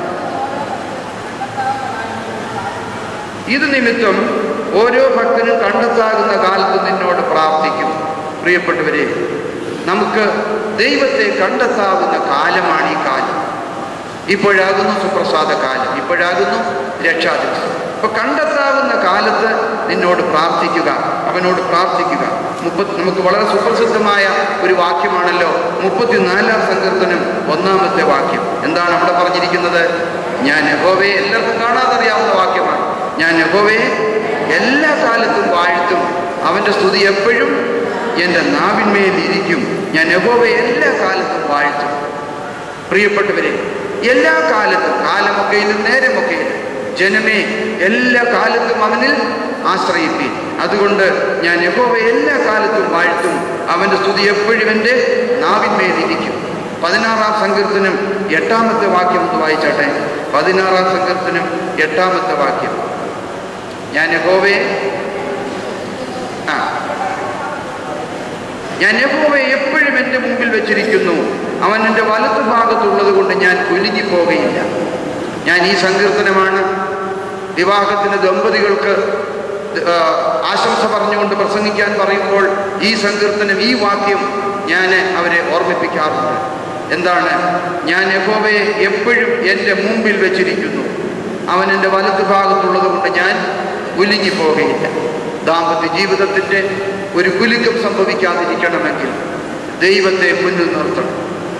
ഇത് നിമിത്തം ഓരോ ഭക്തനും കണ്ടെത്താകുന്ന കാലത്ത് നിന്നോട് പ്രാർത്ഥിക്കും പ്രിയപ്പെട്ടവരെ നമുക്ക് ദൈവത്തെ കണ്ടെത്താവുന്ന കാലമാണ് ഈ കാലം ഇപ്പോഴാകുന്നു സുപ്രസാദ കാലം ഇപ്പോഴാകുന്നു രക്ഷാദിവസം അപ്പൊ കണ്ടെത്താവുന്ന കാലത്ത് നിന്നോട് പ്രാർത്ഥിക്കുക അവനോട് പ്രാർത്ഥിക്കുക മുപ്പത് നമുക്ക് വളരെ സുപ്രസിദ്ധമായ ഒരു വാക്യമാണല്ലോ മുപ്പത്തിനാലാം സങ്കീർത്തനം ഒന്നാമത്തെ വാക്യം എന്താണ് അവിടെ പറഞ്ഞിരിക്കുന്നത് ഞാൻ യഹോവയെ എല്ലാവർക്കും കാണാതറിയാവുന്ന വാക്യമാണ് ഞാൻ യഹോവയെ എല്ലാ കാലത്തും വാഴ്ത്തും അവൻ്റെ സ്തുതി എപ്പോഴും എൻ്റെ നാവിന്മേൽ ഇരിക്കും ഞാൻ യഹോവയെ എല്ലാ കാലത്തും വാഴ്ത്തും പ്രിയപ്പെട്ടവരെ എല്ലാ കാലത്തും കാലമൊക്കെയിലും നേരമൊക്കെയിലും ജനമേ എല്ലാ കാലത്തും അവനിൽ ആശ്രയിപ്പീൻ അതുകൊണ്ട് ഞാൻ യഹോവ എല്ലാ കാലത്തും വാഴ്ത്തും അവൻ്റെ സ്തുതി എപ്പോഴും എൻ്റെ നാവിന്മേലിരിക്കും പതിനാറാം സങ്കീർത്തനം എട്ടാമത്തെ വാക്യം ഒന്ന് വായിച്ചാട്ടെ പതിനാറാം സങ്കീർത്തനം എട്ടാമത്തെ വാക്യം ഞാൻ യഹോവയെ ആ ഞാൻ യഹോവയെ എപ്പോഴും എൻ്റെ മുമ്പിൽ വെച്ചിരിക്കുന്നു അവൻ എൻ്റെ വലത്തു ഭാഗത്തുള്ളത് കൊണ്ട് ഞാൻ കുലുങ്ങി പോവുകയില്ല ഞാൻ ഈ സങ്കീർത്തനമാണ് വിവാഹത്തിന് ദമ്പതികൾക്ക് ആ, ആശംസ പറഞ്ഞുകൊണ്ട് പ്രസംഗിക്കാൻ പറയുമ്പോൾ ഈ സങ്കീർത്തനം ഈ വാക്യം ഞാൻ അവരെ ഓർമ്മിപ്പിക്കാറുണ്ട് എന്താണ് ഞാൻ യഹോവയെ എപ്പോഴും എൻ്റെ മുമ്പിൽ വെച്ചിരിക്കുന്നു അവൻ എൻ്റെ വലതു ഭാഗത്തുള്ളത് കൊണ്ട് ഞാൻ കുലുങ്ങി പോവുകയില്ല ദാമ്പത്യ ജീവിതത്തിൻ്റെ ഒരു കുലുക്കം സംഭവിക്കാതിരിക്കണമെങ്കിൽ ദൈവത്തെ മുന്നിൽ നിർത്തണം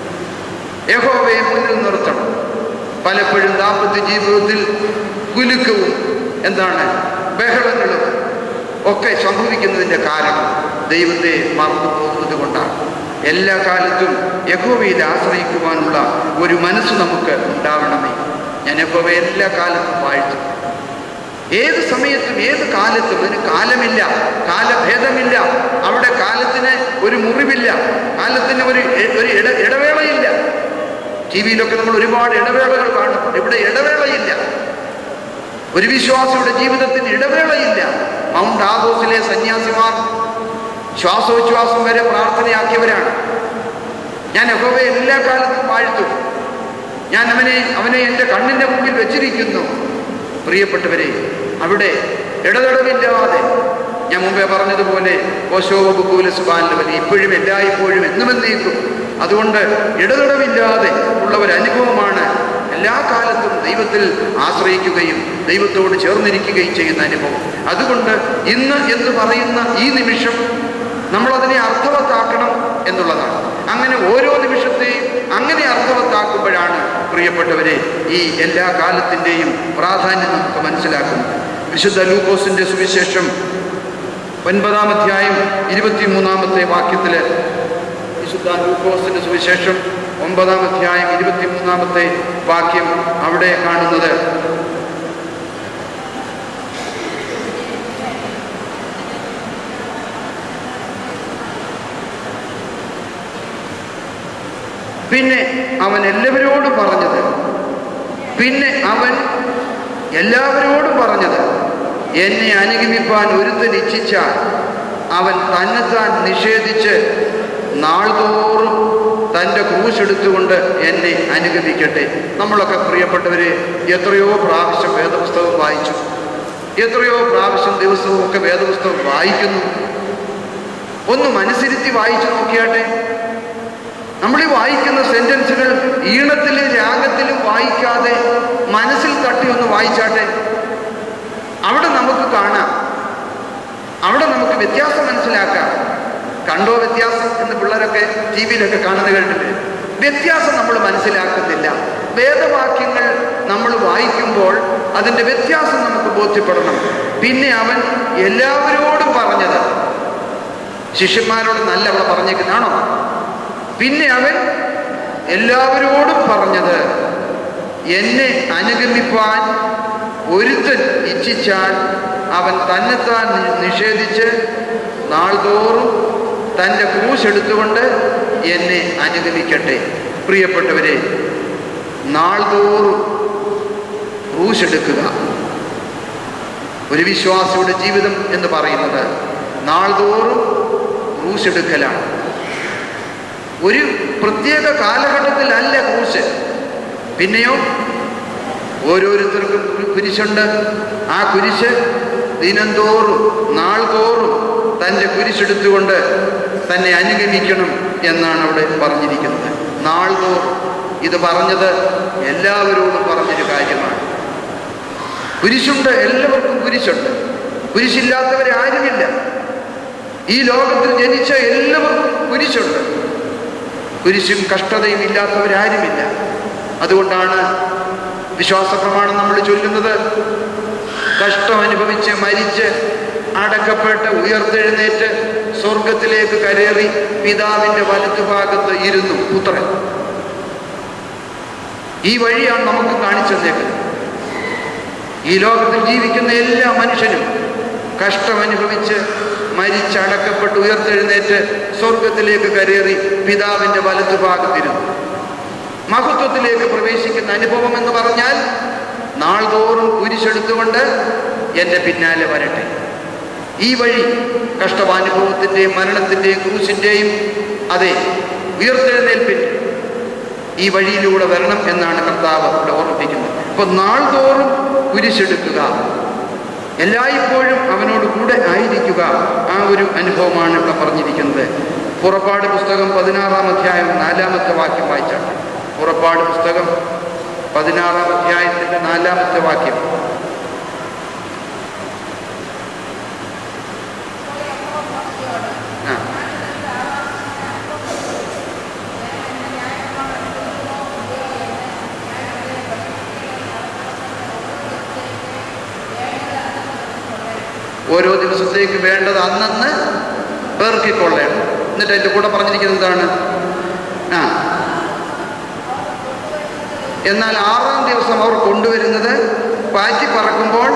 യഹോവയെ മുന്നിൽ നിർത്തണം പലപ്പോഴും ദാമ്പത്യ ജീവിതത്തിൽ കുലുക്കവും എന്താണ് ബഹളങ്ങളും ഒക്കെ സംഭവിക്കുന്നതിൻ്റെ കാരണം ദൈവത്തെ മറന്നു പോകുന്നത് കൊണ്ടാണ് എല്ലാ കാലത്തും യഹോവയിൽ ആശ്രയിക്കുവാനുള്ള ഒരു മനസ്സ് നമുക്ക് ഉണ്ടാവണമേ ഞാൻ യഹോവയെ എല്ലാ കാലത്തും വാഴ്ത്തും ഏത് സമയത്തും ഏത് കാലത്തും അതിന് കാലമില്ല കാലഭേദമില്ല അവിടെ കാലത്തിന് ഒരു മുറിവില്ല കാലത്തിന് ഒരു ഇ- ഒരു ഇട ഇടവേളയില്ല ടി വിയിലൊക്കെ നമ്മൾ ഒരുപാട് ഇടവേളകൾ കാണും ഇവിടെ ഇടവേളയില്ല ഒരു വിശ്വാസിയുടെ ജീവിതത്തിന് ഇടവേളയില്ല മൗണ്ട് ആദോസിലെ സന്യാസിമാർ ശ്വാസോച്ഛ്വാസം വരെ പ്രാർത്ഥനയാക്കിയവരാണ് ഞാൻ യഹോവയെ എല്ലാ കാലത്തും വാഴ്ത്തും ഞാൻ അവനെ അവനെ എൻ്റെ കണ്ണിൻ്റെ മുമ്പിൽ വെച്ചിരിക്കുന്നു പ്രിയപ്പെട്ടവരെ അവിടെ ഇടതടവില്ലാതെ ഞാൻ മുമ്പേ പറഞ്ഞതുപോലെ ഓശോബുക്കൂലസുബാലവൻ ഇപ്പോഴും എല്ലായ്പ്പോഴും എന്നും എന്നേക്കും അതുകൊണ്ട് ഇടതടവില്ലാതെ ഉള്ള ഒരു അനുഭവമാണ് എല്ലാ കാലത്തും ദൈവത്തിൽ ആശ്രയിക്കുകയും ദൈവത്തോട് ചേർന്നിരിക്കുകയും ചെയ്യുന്ന അനുഭവം അതുകൊണ്ട് ഇന്ന് എന്ന് പറയുന്ന ഈ നിമിഷം നമ്മളതിനെ അർത്ഥവത്താക്കണം എന്നുള്ളതാണ് അങ്ങനെ ഓരോ നിമിഷത്തെയും അങ്ങനെ അർത്ഥവത്താക്കുമ്പോഴാണ് പ്രിയപ്പെട്ടവരെ ഈ എല്ലാ കാലത്തിൻ്റെയും പ്രാധാന്യം നമുക്ക് മനസ്സിലാക്കുന്നത് വിശുദ്ധ ലൂക്കോസിന്റെ സുവിശേഷം ഒൻപതാം അധ്യായം ഇരുപത്തിമൂന്നാമത്തെ വാക്യത്തിൽ വിശുദ്ധ ലൂക്കോസിന്റെ സുവിശേഷം ഒമ്പതാം അധ്യായം ഇരുപത്തിമൂന്നാമത്തെ വാക്യം അവിടെ കാണുന്നത് പിന്നെ അവൻ എല്ലാവരോടും പറഞ്ഞത് പിന്നെ അവൻ എല്ലാവരോടും പറഞ്ഞത് എന്നെ അനുഗമിപ്പാൻ ഒരുത്തൻ ഇച്ഛിച്ചാൽ അവൻ തന്നെത്താൻ നിഷേധിച്ച് നാൾതോറും തൻ്റെ ക്രൂശെടുത്തുകൊണ്ട് എന്നെ അനുഗമിക്കട്ടെ നമ്മളൊക്കെ പ്രിയപ്പെട്ടവരെ എത്രയോ പ്രാവശ്യം വേദപുസ്തകം വായിച്ചു എത്രയോ പ്രാവശ്യം ദിവസവും ഒക്കെ വേദപുസ്തകം വായിക്കുന്നു ഒന്ന് മനസ്സിരുത്തി വായിച്ചു നോക്കിയാട്ടെ നമ്മൾ ഈ വായിക്കുന്ന സെന്റൻസുകൾ ഈണത്തിലും രാഗത്തിലും വായിക്കാതെ മനസ്സിൽ തട്ടി ഒന്ന് വായിച്ചാട്ടെ അവിടെ നമുക്ക് കാണാം അവിടെ നമുക്ക് വ്യത്യാസം മനസ്സിലാക്കാം കണ്ടോ വ്യത്യാസം എന്ന് പിള്ളേരൊക്കെ ടി വിയിലൊക്കെ കാണുന്നത് കേട്ടില്ലേ വ്യത്യാസം നമ്മൾ മനസ്സിലാക്കുന്നില്ല വേദവാക്യങ്ങൾ നമ്മൾ വായിക്കുമ്പോൾ അതിൻ്റെ വ്യത്യാസം നമുക്ക് ബോധ്യപ്പെടണം പിന്നെ അവൻ എല്ലാവരോടും പറഞ്ഞത് ശിഷ്യന്മാരോട് നല്ല അവിടെ പറഞ്ഞേക്കുന്നതാണോ പിന്നെ അവൻ എല്ലാവരോടും പറഞ്ഞത് എന്നെ അനുഗമിപ്പാൻ ഒരുത്തൻ ഇച്ഛിച്ചാൽ അവൻ തന്നെത്താൻ നി- നിഷേധിച്ച് നാൾതോറും തൻ്റെ ക്രൂശ് എടുത്തുകൊണ്ട് എന്നെ അനുഗമിക്കട്ടെ പ്രിയപ്പെട്ടവരെ നാൾതോറും ക്രൂശ് എടുക്കുക ഒരു വിശ്വാസിയുടെ ജീവിതം എന്ന് പറയുന്നത് നാൾതോറും ക്രൂശ് എടുക്കലാണ് ഒരു പ്രത്യേക കാലഘട്ടത്തിലല്ല ക്രൂശ് പിന്നെയോ ഓരോരുത്തർക്കും ഒരു കുരിശുണ്ട് ആ കുരിശ് ദിനംതോറും നാൾതോറും തൻ്റെ കുരിശെടുത്തുകൊണ്ട് തന്നെ അനുഗമിക്കണം എന്നാണ് അവിടെ പറഞ്ഞിരിക്കുന്നത് നാൾതോറും ഇത് പറഞ്ഞത് എല്ലാവരോടും പറഞ്ഞൊരു കാര്യമാണ് കുരിശുണ്ട് എല്ലാവർക്കും കുരിശുണ്ട് കുരിശില്ലാത്തവരെ ആരുമില്ല ഈ ലോകത്തിൽ ജനിച്ച എല്ലാവർക്കും കുരിശുണ്ട് കുരിശും കഷ്ടതയും ഇല്ലാത്തവരാരുമില്ല അതുകൊണ്ടാണ് വിശ്വാസ പ്രമാണം നമ്മൾ ചൊല്ലുന്നത് കഷ്ടം അനുഭവിച്ച് മരിച്ച് അടക്കപ്പെട്ട് ഉയർത്തെഴുന്നേറ്റ് സ്വർഗത്തിലേക്ക് കരേറി പിതാവിൻ്റെ വലത്തുഭാഗത്ത് ഇരുന്നു പുത്രൻ ഈ വഴിയാണ് നമുക്ക് കാണിച്ചു തന്നേക്കുന്നത് ഈ ലോകത്തിൽ ജീവിക്കുന്ന എല്ലാ മനുഷ്യനും കഷ്ടമനുഭവിച്ച് മരിച്ചടക്കപ്പെട്ട് ഉയർത്തെഴുന്നേറ്റ് സ്വർഗത്തിലേക്ക് കരേറി പിതാവിൻ്റെ വലത്തുഭാഗത്തിരുന്നു മഹത്വത്തിലേക്ക് പ്രവേശിക്കുന്ന അനുഭവം എന്ന് പറഞ്ഞാൽ നാൾതോറും കുരിശെടുത്തുകൊണ്ട് എൻ്റെ പിന്നാലെ വരട്ടെ ഈ വഴി കഷ്ടമാനുഭവത്തിൻ്റെയും മരണത്തിൻ്റെയും ക്രൂശിൻ്റെയും അതെ ഉയർത്തെഴുന്നേൽപ്പിൻ്റെ ഈ വഴിയിലൂടെ വരണം എന്നാണ് കർത്താവ് ഇവിടെ ഓർമ്മിപ്പിക്കുന്നത് അപ്പൊ നാൾതോറും കുരിശെടുക്കുക എല്ലായ്പ്പോഴും അവനോട് കൂടെ ആയിരിക്കുക ആ ഒരു അനുഭവമാണ് ഇവിടെ പറഞ്ഞിരിക്കുന്നത് പുറപ്പാട് പുസ്തകം പതിനാറാം അധ്യായം നാലാമത്തെ വാക്യം വായിച്ചാണ് പുറപ്പാട് പുസ്തകം പതിനാറാം അധ്യായത്തിന്റെ നാലാമത്തെ വാക്യം ആ ഓരോ ദിവസത്തേക്ക് വേണ്ടത് അന്നന്ന് പേർക്കിക്കൊള്ളണം എന്നിട്ട് എൻ്റെ കൂടെ പറഞ്ഞിരിക്കുന്നത് എന്താണ് ആ എന്നാൽ ആറാം ദിവസം അവർ കൊണ്ടുവരുന്നത് പാറ്റി പറക്കുമ്പോൾ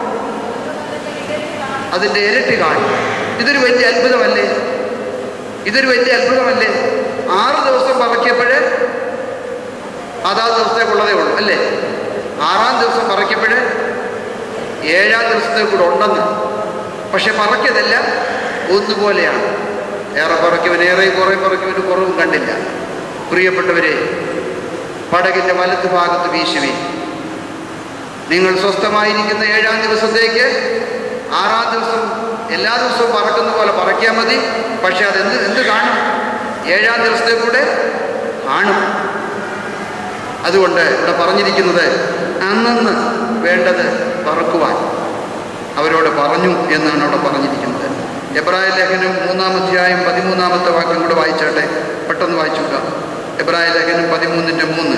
അതിൻ്റെ ഇരട്ടി കാണും ഇതൊരു വലിയ അത്ഭുതമല്ലേ ഇതൊരു വലിയ അത്ഭുതമല്ലേ ആറ് ദിവസം പറക്കിയപ്പോഴേ അതാ ദിവസത്തേക്കുള്ളതേ ഉള്ളൂ അല്ലേ ആറാം ദിവസം പറക്കിയപ്പോഴേ ഏഴാം ദിവസത്തെ കൂടെ ഉണ്ടെന്ന് പക്ഷെ പറക്കിയതെല്ലാം ഒന്നുപോലെയാണ് ഏറെ പറക്കിയവൻ ഏറെ കുറേ പറക്കിയവന് കുറവും കണ്ടില്ല പ്രിയപ്പെട്ടവരെ പടകിൻ്റെ വലത്ത് ഭാഗത്ത് വീശുവി നിങ്ങൾ സ്വസ്ഥമായിരിക്കുന്ന ഏഴാം ദിവസത്തേക്ക് ആറാം ദിവസം എല്ലാ ദിവസവും പറക്കുന്ന പോലെ പറക്കിയാൽ മതി പക്ഷെ അതെന്ത് എന്ത് കാണും ഏഴാം ദിവസത്തെ കൂടെ കാണും അതുകൊണ്ട് ഇവിടെ പറഞ്ഞിരിക്കുന്നത് അന്നന്ന് വേണ്ടത് പറക്കുവാൻ അവരോട് പറഞ്ഞു എന്നാണ് അവിടെ പറഞ്ഞിരിക്കുന്നത് എബ്രായ ലേഖനം മൂന്നാം അധ്യായം പതിമൂന്നാമത്തെ വാക്യം കൂടെ വായിച്ചാട്ടെ പെട്ടെന്ന് വായിച്ചുക എബ്രായ ലേഖനം പതിമൂന്നിൻ്റെ മൂന്ന്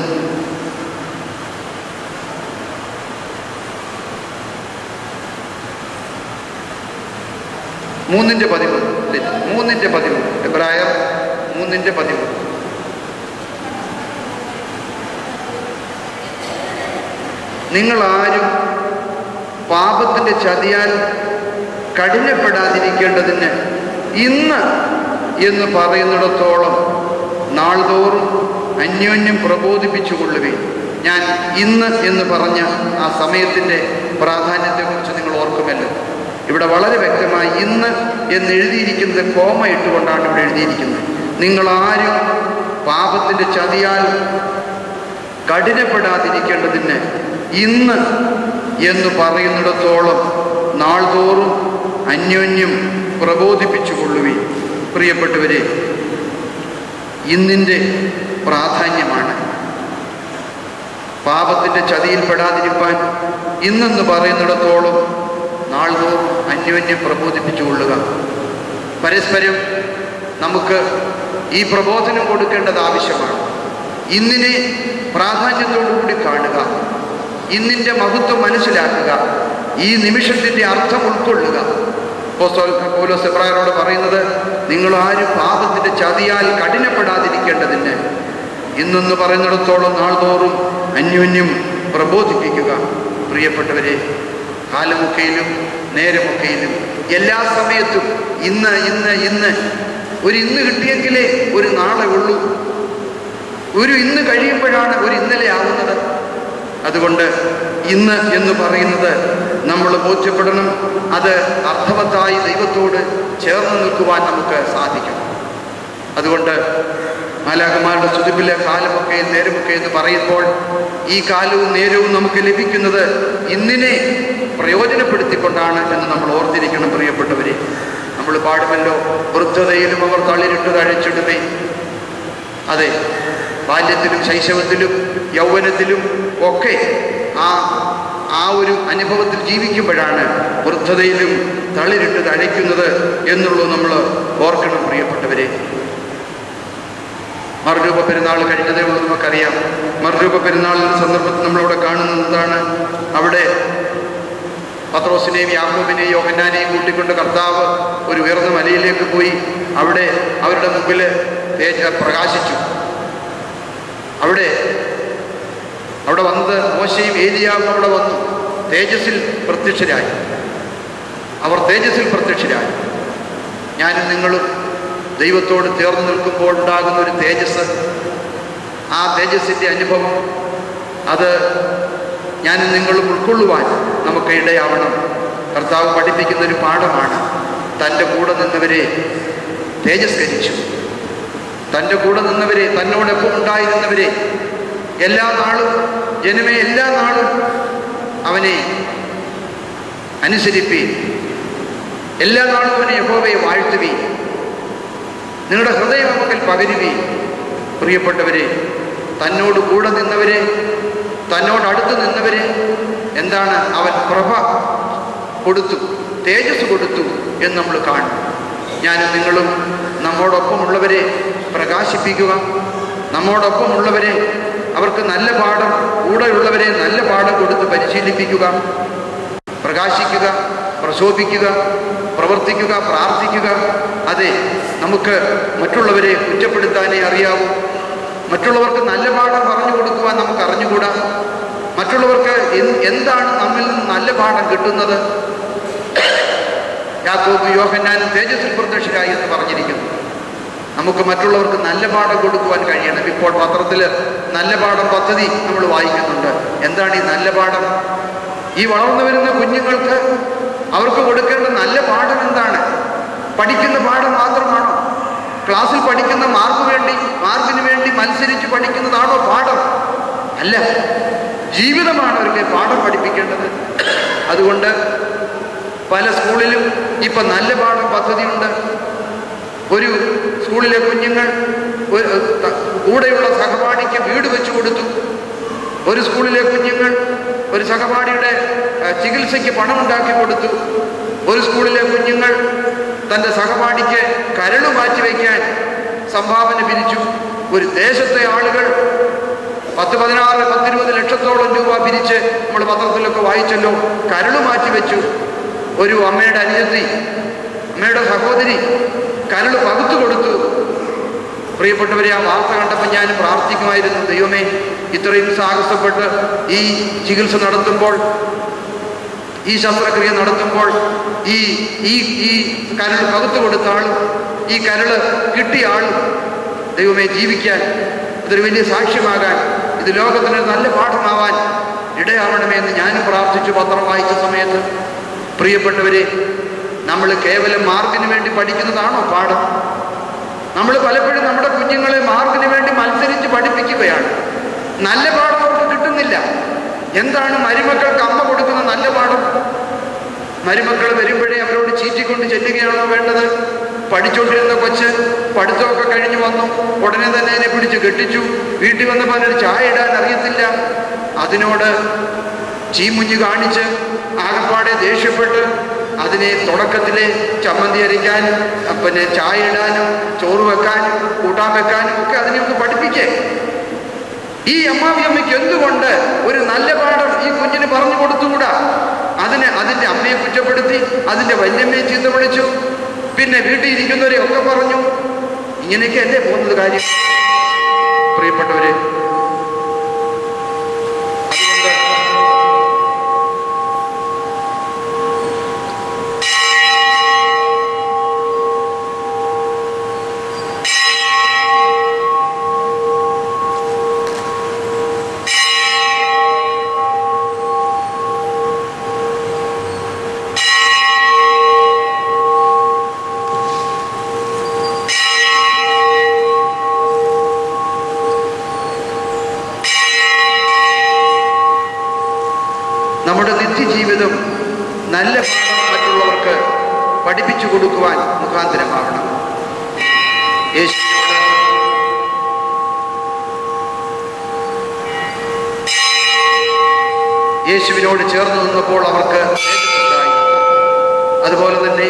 മൂന്നിൻ്റെ പതിമൂന്ന് അല്ലേ? മൂന്നിൻ്റെ പതിമൂന്ന് എബ്രായർ മൂന്നിൻ്റെ പതിമൂന്ന് നിങ്ങളാരും പാപത്തിൻ്റെ ചതിയാൽ കഠിനപ്പെടാതിരിക്കേണ്ടതിന് ഇന്ന് എന്ന് പറയുന്നിടത്തോളം നാൾതോറും അന്യോന്യം പ്രബോധിപ്പിച്ചു കൊള്ളുകയും ഞാൻ ഇന്ന് എന്ന് പറഞ്ഞ ആ സമയത്തിൻ്റെ പ്രാധാന്യത്തെക്കുറിച്ച് നിങ്ങൾ ഓർക്കുമല്ലോ ഇവിടെ വളരെ വ്യക്തമായി ഇന്ന് എന്ന് എഴുതിയിരിക്കുന്നത് കോമ ഇട്ടുകൊണ്ടാണ് ഇവിടെ എഴുതിയിരിക്കുന്നത് നിങ്ങളാരും പാപത്തിൻ്റെ ചതിയാൽ കഠിനപ്പെടാതിരിക്കേണ്ടതിന് ഇന്ന് എന്ന് പറയുന്നിടത്തോളം നാൾതോറും അന്യോന്യം പ്രബോധിപ്പിച്ചു കൊള്ളുവി പ്രിയപ്പെട്ടവരെ ഇന്നിൻ്റെ പ്രാധാന്യമാണ് പാപത്തിൻ്റെ ചതിയിൽപ്പെടാതിരിക്കാൻ ഇന്നെന്ന് പറയുന്നിടത്തോളം നാൾതോറും അന്യോന്യം പ്രബോധിപ്പിച്ചു കൊള്ളുക പരസ്പരം നമുക്ക് ഈ പ്രബോധനം കൊടുക്കേണ്ടത് ആവശ്യമാണ് ഇന്നിനെ പ്രാധാന്യത്തോടുകൂടി കാണുക ഇന്നിൻ്റെ മഹത്വം മനസ്സിലാക്കുക ഈ നിമിഷത്തിൻ്റെ അർത്ഥം ഉൾക്കൊള്ളുക പോലോസ് എബ്രായരോട് പറയുന്നത് നിങ്ങൾ ആരും പാപത്തിൻ്റെ ചതിയാൽ കഠിനപ്പെടാതിരിക്കേണ്ടതിന് ഇന്നെന്ന് പറയുന്നിടത്തോളം നാൾതോറും അന്യോന്യം പ്രബോധിപ്പിക്കുക പ്രിയപ്പെട്ടവരെ കാലമൊക്കെയിലും നേരമൊക്കെയിലും എല്ലാ സമയത്തും ഇന്ന് ഇന്ന് ഇന്ന് ഒരു ഇന്ന് കിട്ടിയെങ്കിലേ ഒരു നാളെ ഉള്ളൂ ഒരു ഇന്ന് കഴിയുമ്പോഴാണ് ഒരു ഇന്നലെ ആകുന്നത് അതുകൊണ്ട് ഇന്ന് എന്ന് പറയുന്നത് നമ്മൾ ബോധ്യപ്പെടണം അത് അർത്ഥവത്തായി ദൈവത്തോട് ചേർന്ന് നിൽക്കുവാൻ നമുക്ക് സാധിക്കും അതുകൊണ്ട് മാലാകന്മാരുടെ സ്തുതിപ്പിലെ കാലമൊക്കെ നേരമൊക്കെ എന്ന് പറയുമ്പോൾ ഈ കാലവും നേരവും നമുക്ക് ലഭിക്കുന്നത് ഇന്നിനെ പ്രയോജനപ്പെടുത്തിക്കൊണ്ടാണ് എന്ന് നമ്മൾ ഓർത്തിരിക്കണം പ്രിയപ്പെട്ടവരെ നമ്മൾ പാടുമല്ലോ വൃദ്ധതയിലും അവർ തളിരിട്ട് തഴച്ചിടുമേ അതെ ബാല്യത്തിലും ശൈശവത്തിലും യൗവനത്തിലും ഒക്കെ ആ ആ ഒരു അനുഭവത്തിൽ ജീവിക്കുമ്പോഴാണ് വൃദ്ധതയിലും തളിരിട്ട് തഴയ്ക്കുന്നത് എന്നുള്ളത് നമ്മൾ ഓർക്കണം പ്രിയപ്പെട്ടവരെ മറുരൂപ പെരുന്നാൾ കഴിഞ്ഞതേ ഉള്ളൂ നമുക്കറിയാം മറുരൂപ പെരുന്നാളിൻ്റെ സന്ദർഭത്തിൽ നമ്മളിവിടെ കാണുന്നത് എന്താണ് അവിടെ പത്രോസിനെയും യാക്കോബിനെയും യോഹന്നാനെയും കൂട്ടിക്കൊണ്ട് കർത്താവ് ഒരു ഉയർന്ന മലയിലേക്ക് പോയി അവിടെ അവരുടെ മുമ്പിൽ തേജ പ്രകാശിച്ചു അവിടെ അവിടെ വന്നത് മോശയും ഏലിയാവും അവിടെ വന്നു തേജസ്സിൽ പ്രത്യക്ഷരായി അവർ തേജസ്സിൽ പ്രത്യക്ഷരായി ഞാനും നിങ്ങളും ദൈവത്തോട് ചേർന്ന് നിൽക്കുമ്പോൾ ഉണ്ടാകുന്ന ഒരു തേജസ് ആ തേജസ്സിൻ്റെ അനുഭവം അത് ഞാനും നിങ്ങളും ഉൾക്കൊള്ളുവാൻ നമുക്ക് ഇടയാവണം കർത്താവ് പഠിപ്പിക്കുന്ന ഒരു പാഠമാണ് തൻ്റെ കൂടെ നിന്നവരെ തേജസ്കരിച്ചു തൻ്റെ കൂടെ നിന്നവരെ തന്നോടൊപ്പം ഉണ്ടായിരുന്നവരെ എല്ലാ നാളും ജനമേ എല്ലാ നാളും അവനെ അനുസരിപ്പീൻ എല്ലാ നാളും അവനെ യഹോവയെ വാഴ്ത്തുവീൻ നിങ്ങളുടെ ഹൃദയം നമുക്കിൽ പകരുവീൻ പ്രിയപ്പെട്ടവരെ തന്നോട് കൂടെ നിന്നവരെ തന്നോട് അടുത്ത് നിന്നവരെ എന്താണ് അവൻ പ്രഭ കൊടുത്തു തേജസ് കൊടുത്തു എന്ന് നമ്മൾ കാണും ഞാനും നിങ്ങളും നമ്മോടൊപ്പമുള്ളവരെ പ്രകാശിപ്പിക്കുക നമ്മോടൊപ്പമുള്ളവരെ അവർക്ക് നല്ല പാഠം കൂടെയുള്ളവരെ നല്ല പാഠം കൊടുത്ത് പരിശീലിപ്പിക്കുക പ്രകാശിക്കുക പ്രശോഭിക്കുക പ്രവർത്തിക്കുക പ്രാർത്ഥിക്കുക അതെ നമുക്ക് മറ്റുള്ളവരെ കുറ്റപ്പെടുത്താനേ അറിയാവൂ മറ്റുള്ളവർക്ക് നല്ല പാഠം പറഞ്ഞു കൊടുക്കുവാൻ നമുക്ക് അറിഞ്ഞുകൂടാ മറ്റുള്ളവർക്ക് എന്ത് എന്താണ് നമ്മിൽ നിന്ന് നല്ല പാഠം കിട്ടുന്നത് യാക്കോബ് യോഹന്നാനും തേജസ്സിൽ പ്രത്യക്ഷരായി എന്ന് പറഞ്ഞിരിക്കുന്നു നമുക്ക് മറ്റുള്ളവർക്ക് നല്ല പാഠം കൊടുക്കുവാൻ കഴിയണം ഇപ്പോൾ പത്രത്തിൽ നല്ല പാഠം പദ്ധതി നമ്മൾ വായിക്കുന്നുണ്ട് എന്താണ് ഈ നല്ല പാഠം ഈ വളർന്നു വരുന്ന കുഞ്ഞുങ്ങൾക്ക് അവർക്ക് കൊടുക്കേണ്ട നല്ല പാഠം എന്താണ് പഠിക്കുന്ന പാഠം മാത്രമാണോ ക്ലാസ്സിൽ പഠിക്കുന്ന മാർക്ക് വേണ്ടി മാർക്കിന് വേണ്ടി മത്സരിച്ച് പഠിക്കുന്നതാണോ പാഠം അല്ല ജീവിതമാണ് അവർക്ക് പാഠം പഠിപ്പിക്കേണ്ടത് അതുകൊണ്ട് പല സ്കൂളിലും ഇപ്പം നല്ല പാഠം പദ്ധതിയുണ്ട് ഒരു സ്കൂളിലെ കുഞ്ഞുങ്ങൾ ഒരു ത- കൂടെയുള്ള സഹപാഠിക്ക് വീട് വെച്ചു കൊടുത്തു ഒരു സ്കൂളിലെ കുഞ്ഞുങ്ങൾ ഒരു സഹപാഠിയുടെ ആ, ചികിത്സയ്ക്ക് പണം ഉണ്ടാക്കി കൊടുത്തു ഒരു സ്കൂളിലെ കുഞ്ഞുങ്ങൾ തൻ്റെ സഹപാഠിക്ക് കരള് മാറ്റിവെക്കാൻ സംഭാവന പിരിച്ചു ഒരു ദേശത്തെ ആളുകൾ പത്ത് പതിനാറ് പത്തിരുപത് ലക്ഷത്തോളം രൂപ പിരിച്ച് നമ്മൾ പത്രത്തിലൊക്കെ വായിച്ചല്ലോ കരള് മാറ്റിവെച്ചു ഒരു അമ്മയുടെ അനുജത്തി അമ്മയുടെ സഹോദരി കരള് പകുത്തു കൊടുത്തു പ്രിയപ്പെട്ടവരെ ആ വാർത്ത കണ്ടപ്പോൾ ഞാൻ പ്രാർത്ഥിക്കുമായിരുന്നു ദൈവമേ ഇത്രയും സാഹസപ്പെട്ട് ഈ ചികിത്സ നടത്തുമ്പോൾ ഈ ശസ്ത്രക്രിയ നടത്തുമ്പോൾ ഈ ഈ ഈ കരൾ പകുത്തു കൊടുത്ത ആളും ഈ കരള് കിട്ടിയ ആളും ദൈവമേ ജീവിക്കാൻ അതൊരു വലിയ സാക്ഷ്യമാകാൻ ഇത് ലോകത്തിന് ഒരു നല്ല പാഠമാവാൻ ഇടയാവണമേ എന്ന് ഞാനും പ്രാർത്ഥിച്ചു പത്രം വായിച്ച സമയത്ത് പ്രിയപ്പെട്ടവരെ നമ്മൾ കേവലം മാർക്കിന് വേണ്ടി പഠിക്കുന്നതാണോ പാഠം നമ്മൾ പലപ്പോഴും നമ്മുടെ കുഞ്ഞുങ്ങളെ മാർക്കിന് വേണ്ടി മത്സരിച്ച് പഠിപ്പിക്കുകയാണ് നല്ല പാഠം അവർക്ക് കിട്ടുന്നില്ല എന്താണ് മരുമക്കൾക്ക് അമ്മ കൊടുക്കുന്ന നല്ല പാഠം മരുമക്കൾ വരുമ്പോഴേ അവരോട് ചീറ്റിക്കൊണ്ട് ചെല്ലുകയാണോ വേണ്ടത് പഠിച്ചുകൊണ്ടിരുന്ന കൊച്ച് പഠിത്തമൊക്കെ കഴിഞ്ഞു വന്നു ഉടനെ തന്നെ അതിനെ പിടിച്ച് കെട്ടിച്ചു വീട്ടിൽ വന്നപ്പോൾ അതിനൊരു ചായ ഇടാൻ അറിയത്തില്ല അതിനോട് ചീമുഞ്ഞ് കാണിച്ച് ആകപ്പാടെ ദേഷ്യപ്പെട്ട് അതിനെ തുടക്കത്തിലെ ചമ്മന്തി അരിക്കാനും പിന്നെ ചായ ഇടാനും ചോറ് വെക്കാനും കൂട്ടാൻ വെക്കാനും ഒക്കെ അതിനെ ഒന്ന് പഠിപ്പിക്കേ ഈ അമ്മാവി അമ്മയ്ക്ക് എന്തുകൊണ്ട് ഒരു നല്ല പാഠം ഈ കുഞ്ഞിന് പറഞ്ഞു കൊടുത്തുകൂടാ അതിനെ അതിൻ്റെ അമ്മയെ കുറ്റപ്പെടുത്തി അതിൻ്റെ വല്യമ്മയെ ചീത്ത വിളിച്ചു പിന്നെ വീട്ടിൽ ഇരിക്കുന്നവരെ ഒക്കെ പറഞ്ഞു ഇങ്ങനെയൊക്കെ അല്ലേ പോകുന്നത് കാര്യം പ്രിയപ്പെട്ടവരെ അതുകൊണ്ട് നമ്മുടെ നിത്യജീവിതം നല്ല പാഠം മറ്റുള്ളവർക്ക് പഠിപ്പിച്ചു കൊടുക്കുവാൻ മുഖാന്തരമാവണം യേശുവിനോട് യേശുവിനോട് ചേർന്ന് നിന്നപ്പോൾ അവർക്ക് തേജസ്സുണ്ടായി അതുപോലെ തന്നെ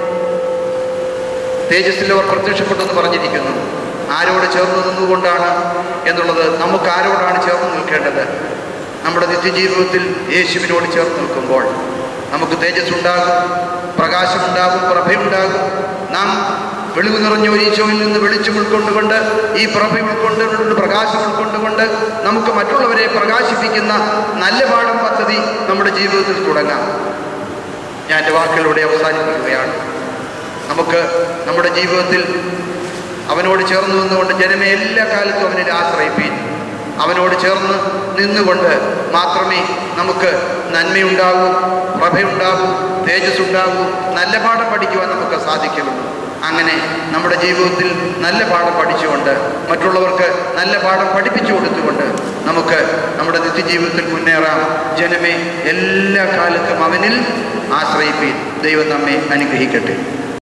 തേജസ്സിൽ അവർ പ്രത്യക്ഷപ്പെട്ടെന്ന് പറഞ്ഞിരിക്കുന്നു ആരോട് ചേർന്ന് നിന്നുകൊണ്ടാണ് എന്നുള്ളത് നമുക്ക് ആരോടാണ് ചേർന്ന് നിൽക്കേണ്ടത് നമ്മുടെ നിത്യജീവിതത്തിൽ യേശുവിനോട് ചേർന്ന് നിൽക്കുമ്പോൾ നമുക്ക് തേജസ് ഉണ്ടാകും പ്രകാശമുണ്ടാകും പ്രഭയുണ്ടാകും നാം വെളിവ് നിറഞ്ഞ ഒരു ഈശോയിൽ നിന്ന് വെളിച്ചം ഉൾക്കൊണ്ടുകൊണ്ട് ഈ പ്രഭ ഉൾക്കൊണ്ടുകൊണ്ട് പ്രകാശം ഉൾക്കൊണ്ടുകൊണ്ട് നമുക്ക് മറ്റുള്ളവരെ പ്രകാശിപ്പിക്കുന്ന നല്ല പാഠം പദ്ധതി നമ്മുടെ ജീവിതത്തിൽ തുടങ്ങാം ഞാൻ എൻ്റെ വാക്കുകളിലൂടെ അവസാനിപ്പിക്കുകയാണ് നമുക്ക് നമ്മുടെ ജീവിതത്തിൽ അവനോട് ചേർന്ന് നിന്നുകൊണ്ട് ജനമേ എല്ലാ കാലത്തും അവനിൽ ആശ്രയിപ്പീൻ അവനോട് ചേർന്ന് നിന്നുകൊണ്ട് മാത്രമേ നമുക്ക് നന്മയുണ്ടാകൂ പ്രഭയുണ്ടാകൂ തേജസ് ഉണ്ടാകൂ നല്ല പാഠം പഠിക്കുവാൻ നമുക്ക് സാധിക്കുകയുള്ളൂ അങ്ങനെ നമ്മുടെ ജീവിതത്തിൽ നല്ല പാഠം പഠിച്ചുകൊണ്ട് മറ്റുള്ളവർക്ക് നല്ല പാഠം പഠിപ്പിച്ചു കൊടുത്തുകൊണ്ട് നമുക്ക് നമ്മുടെ നിത്യജീവിതത്തിൽ മുന്നേറാം ജനമേ എല്ലാ കാലത്തും അവനിൽ ആശ്രയിപ്പീൻ ദൈവം നമ്മെ അനുഗ്രഹിക്കട്ടെ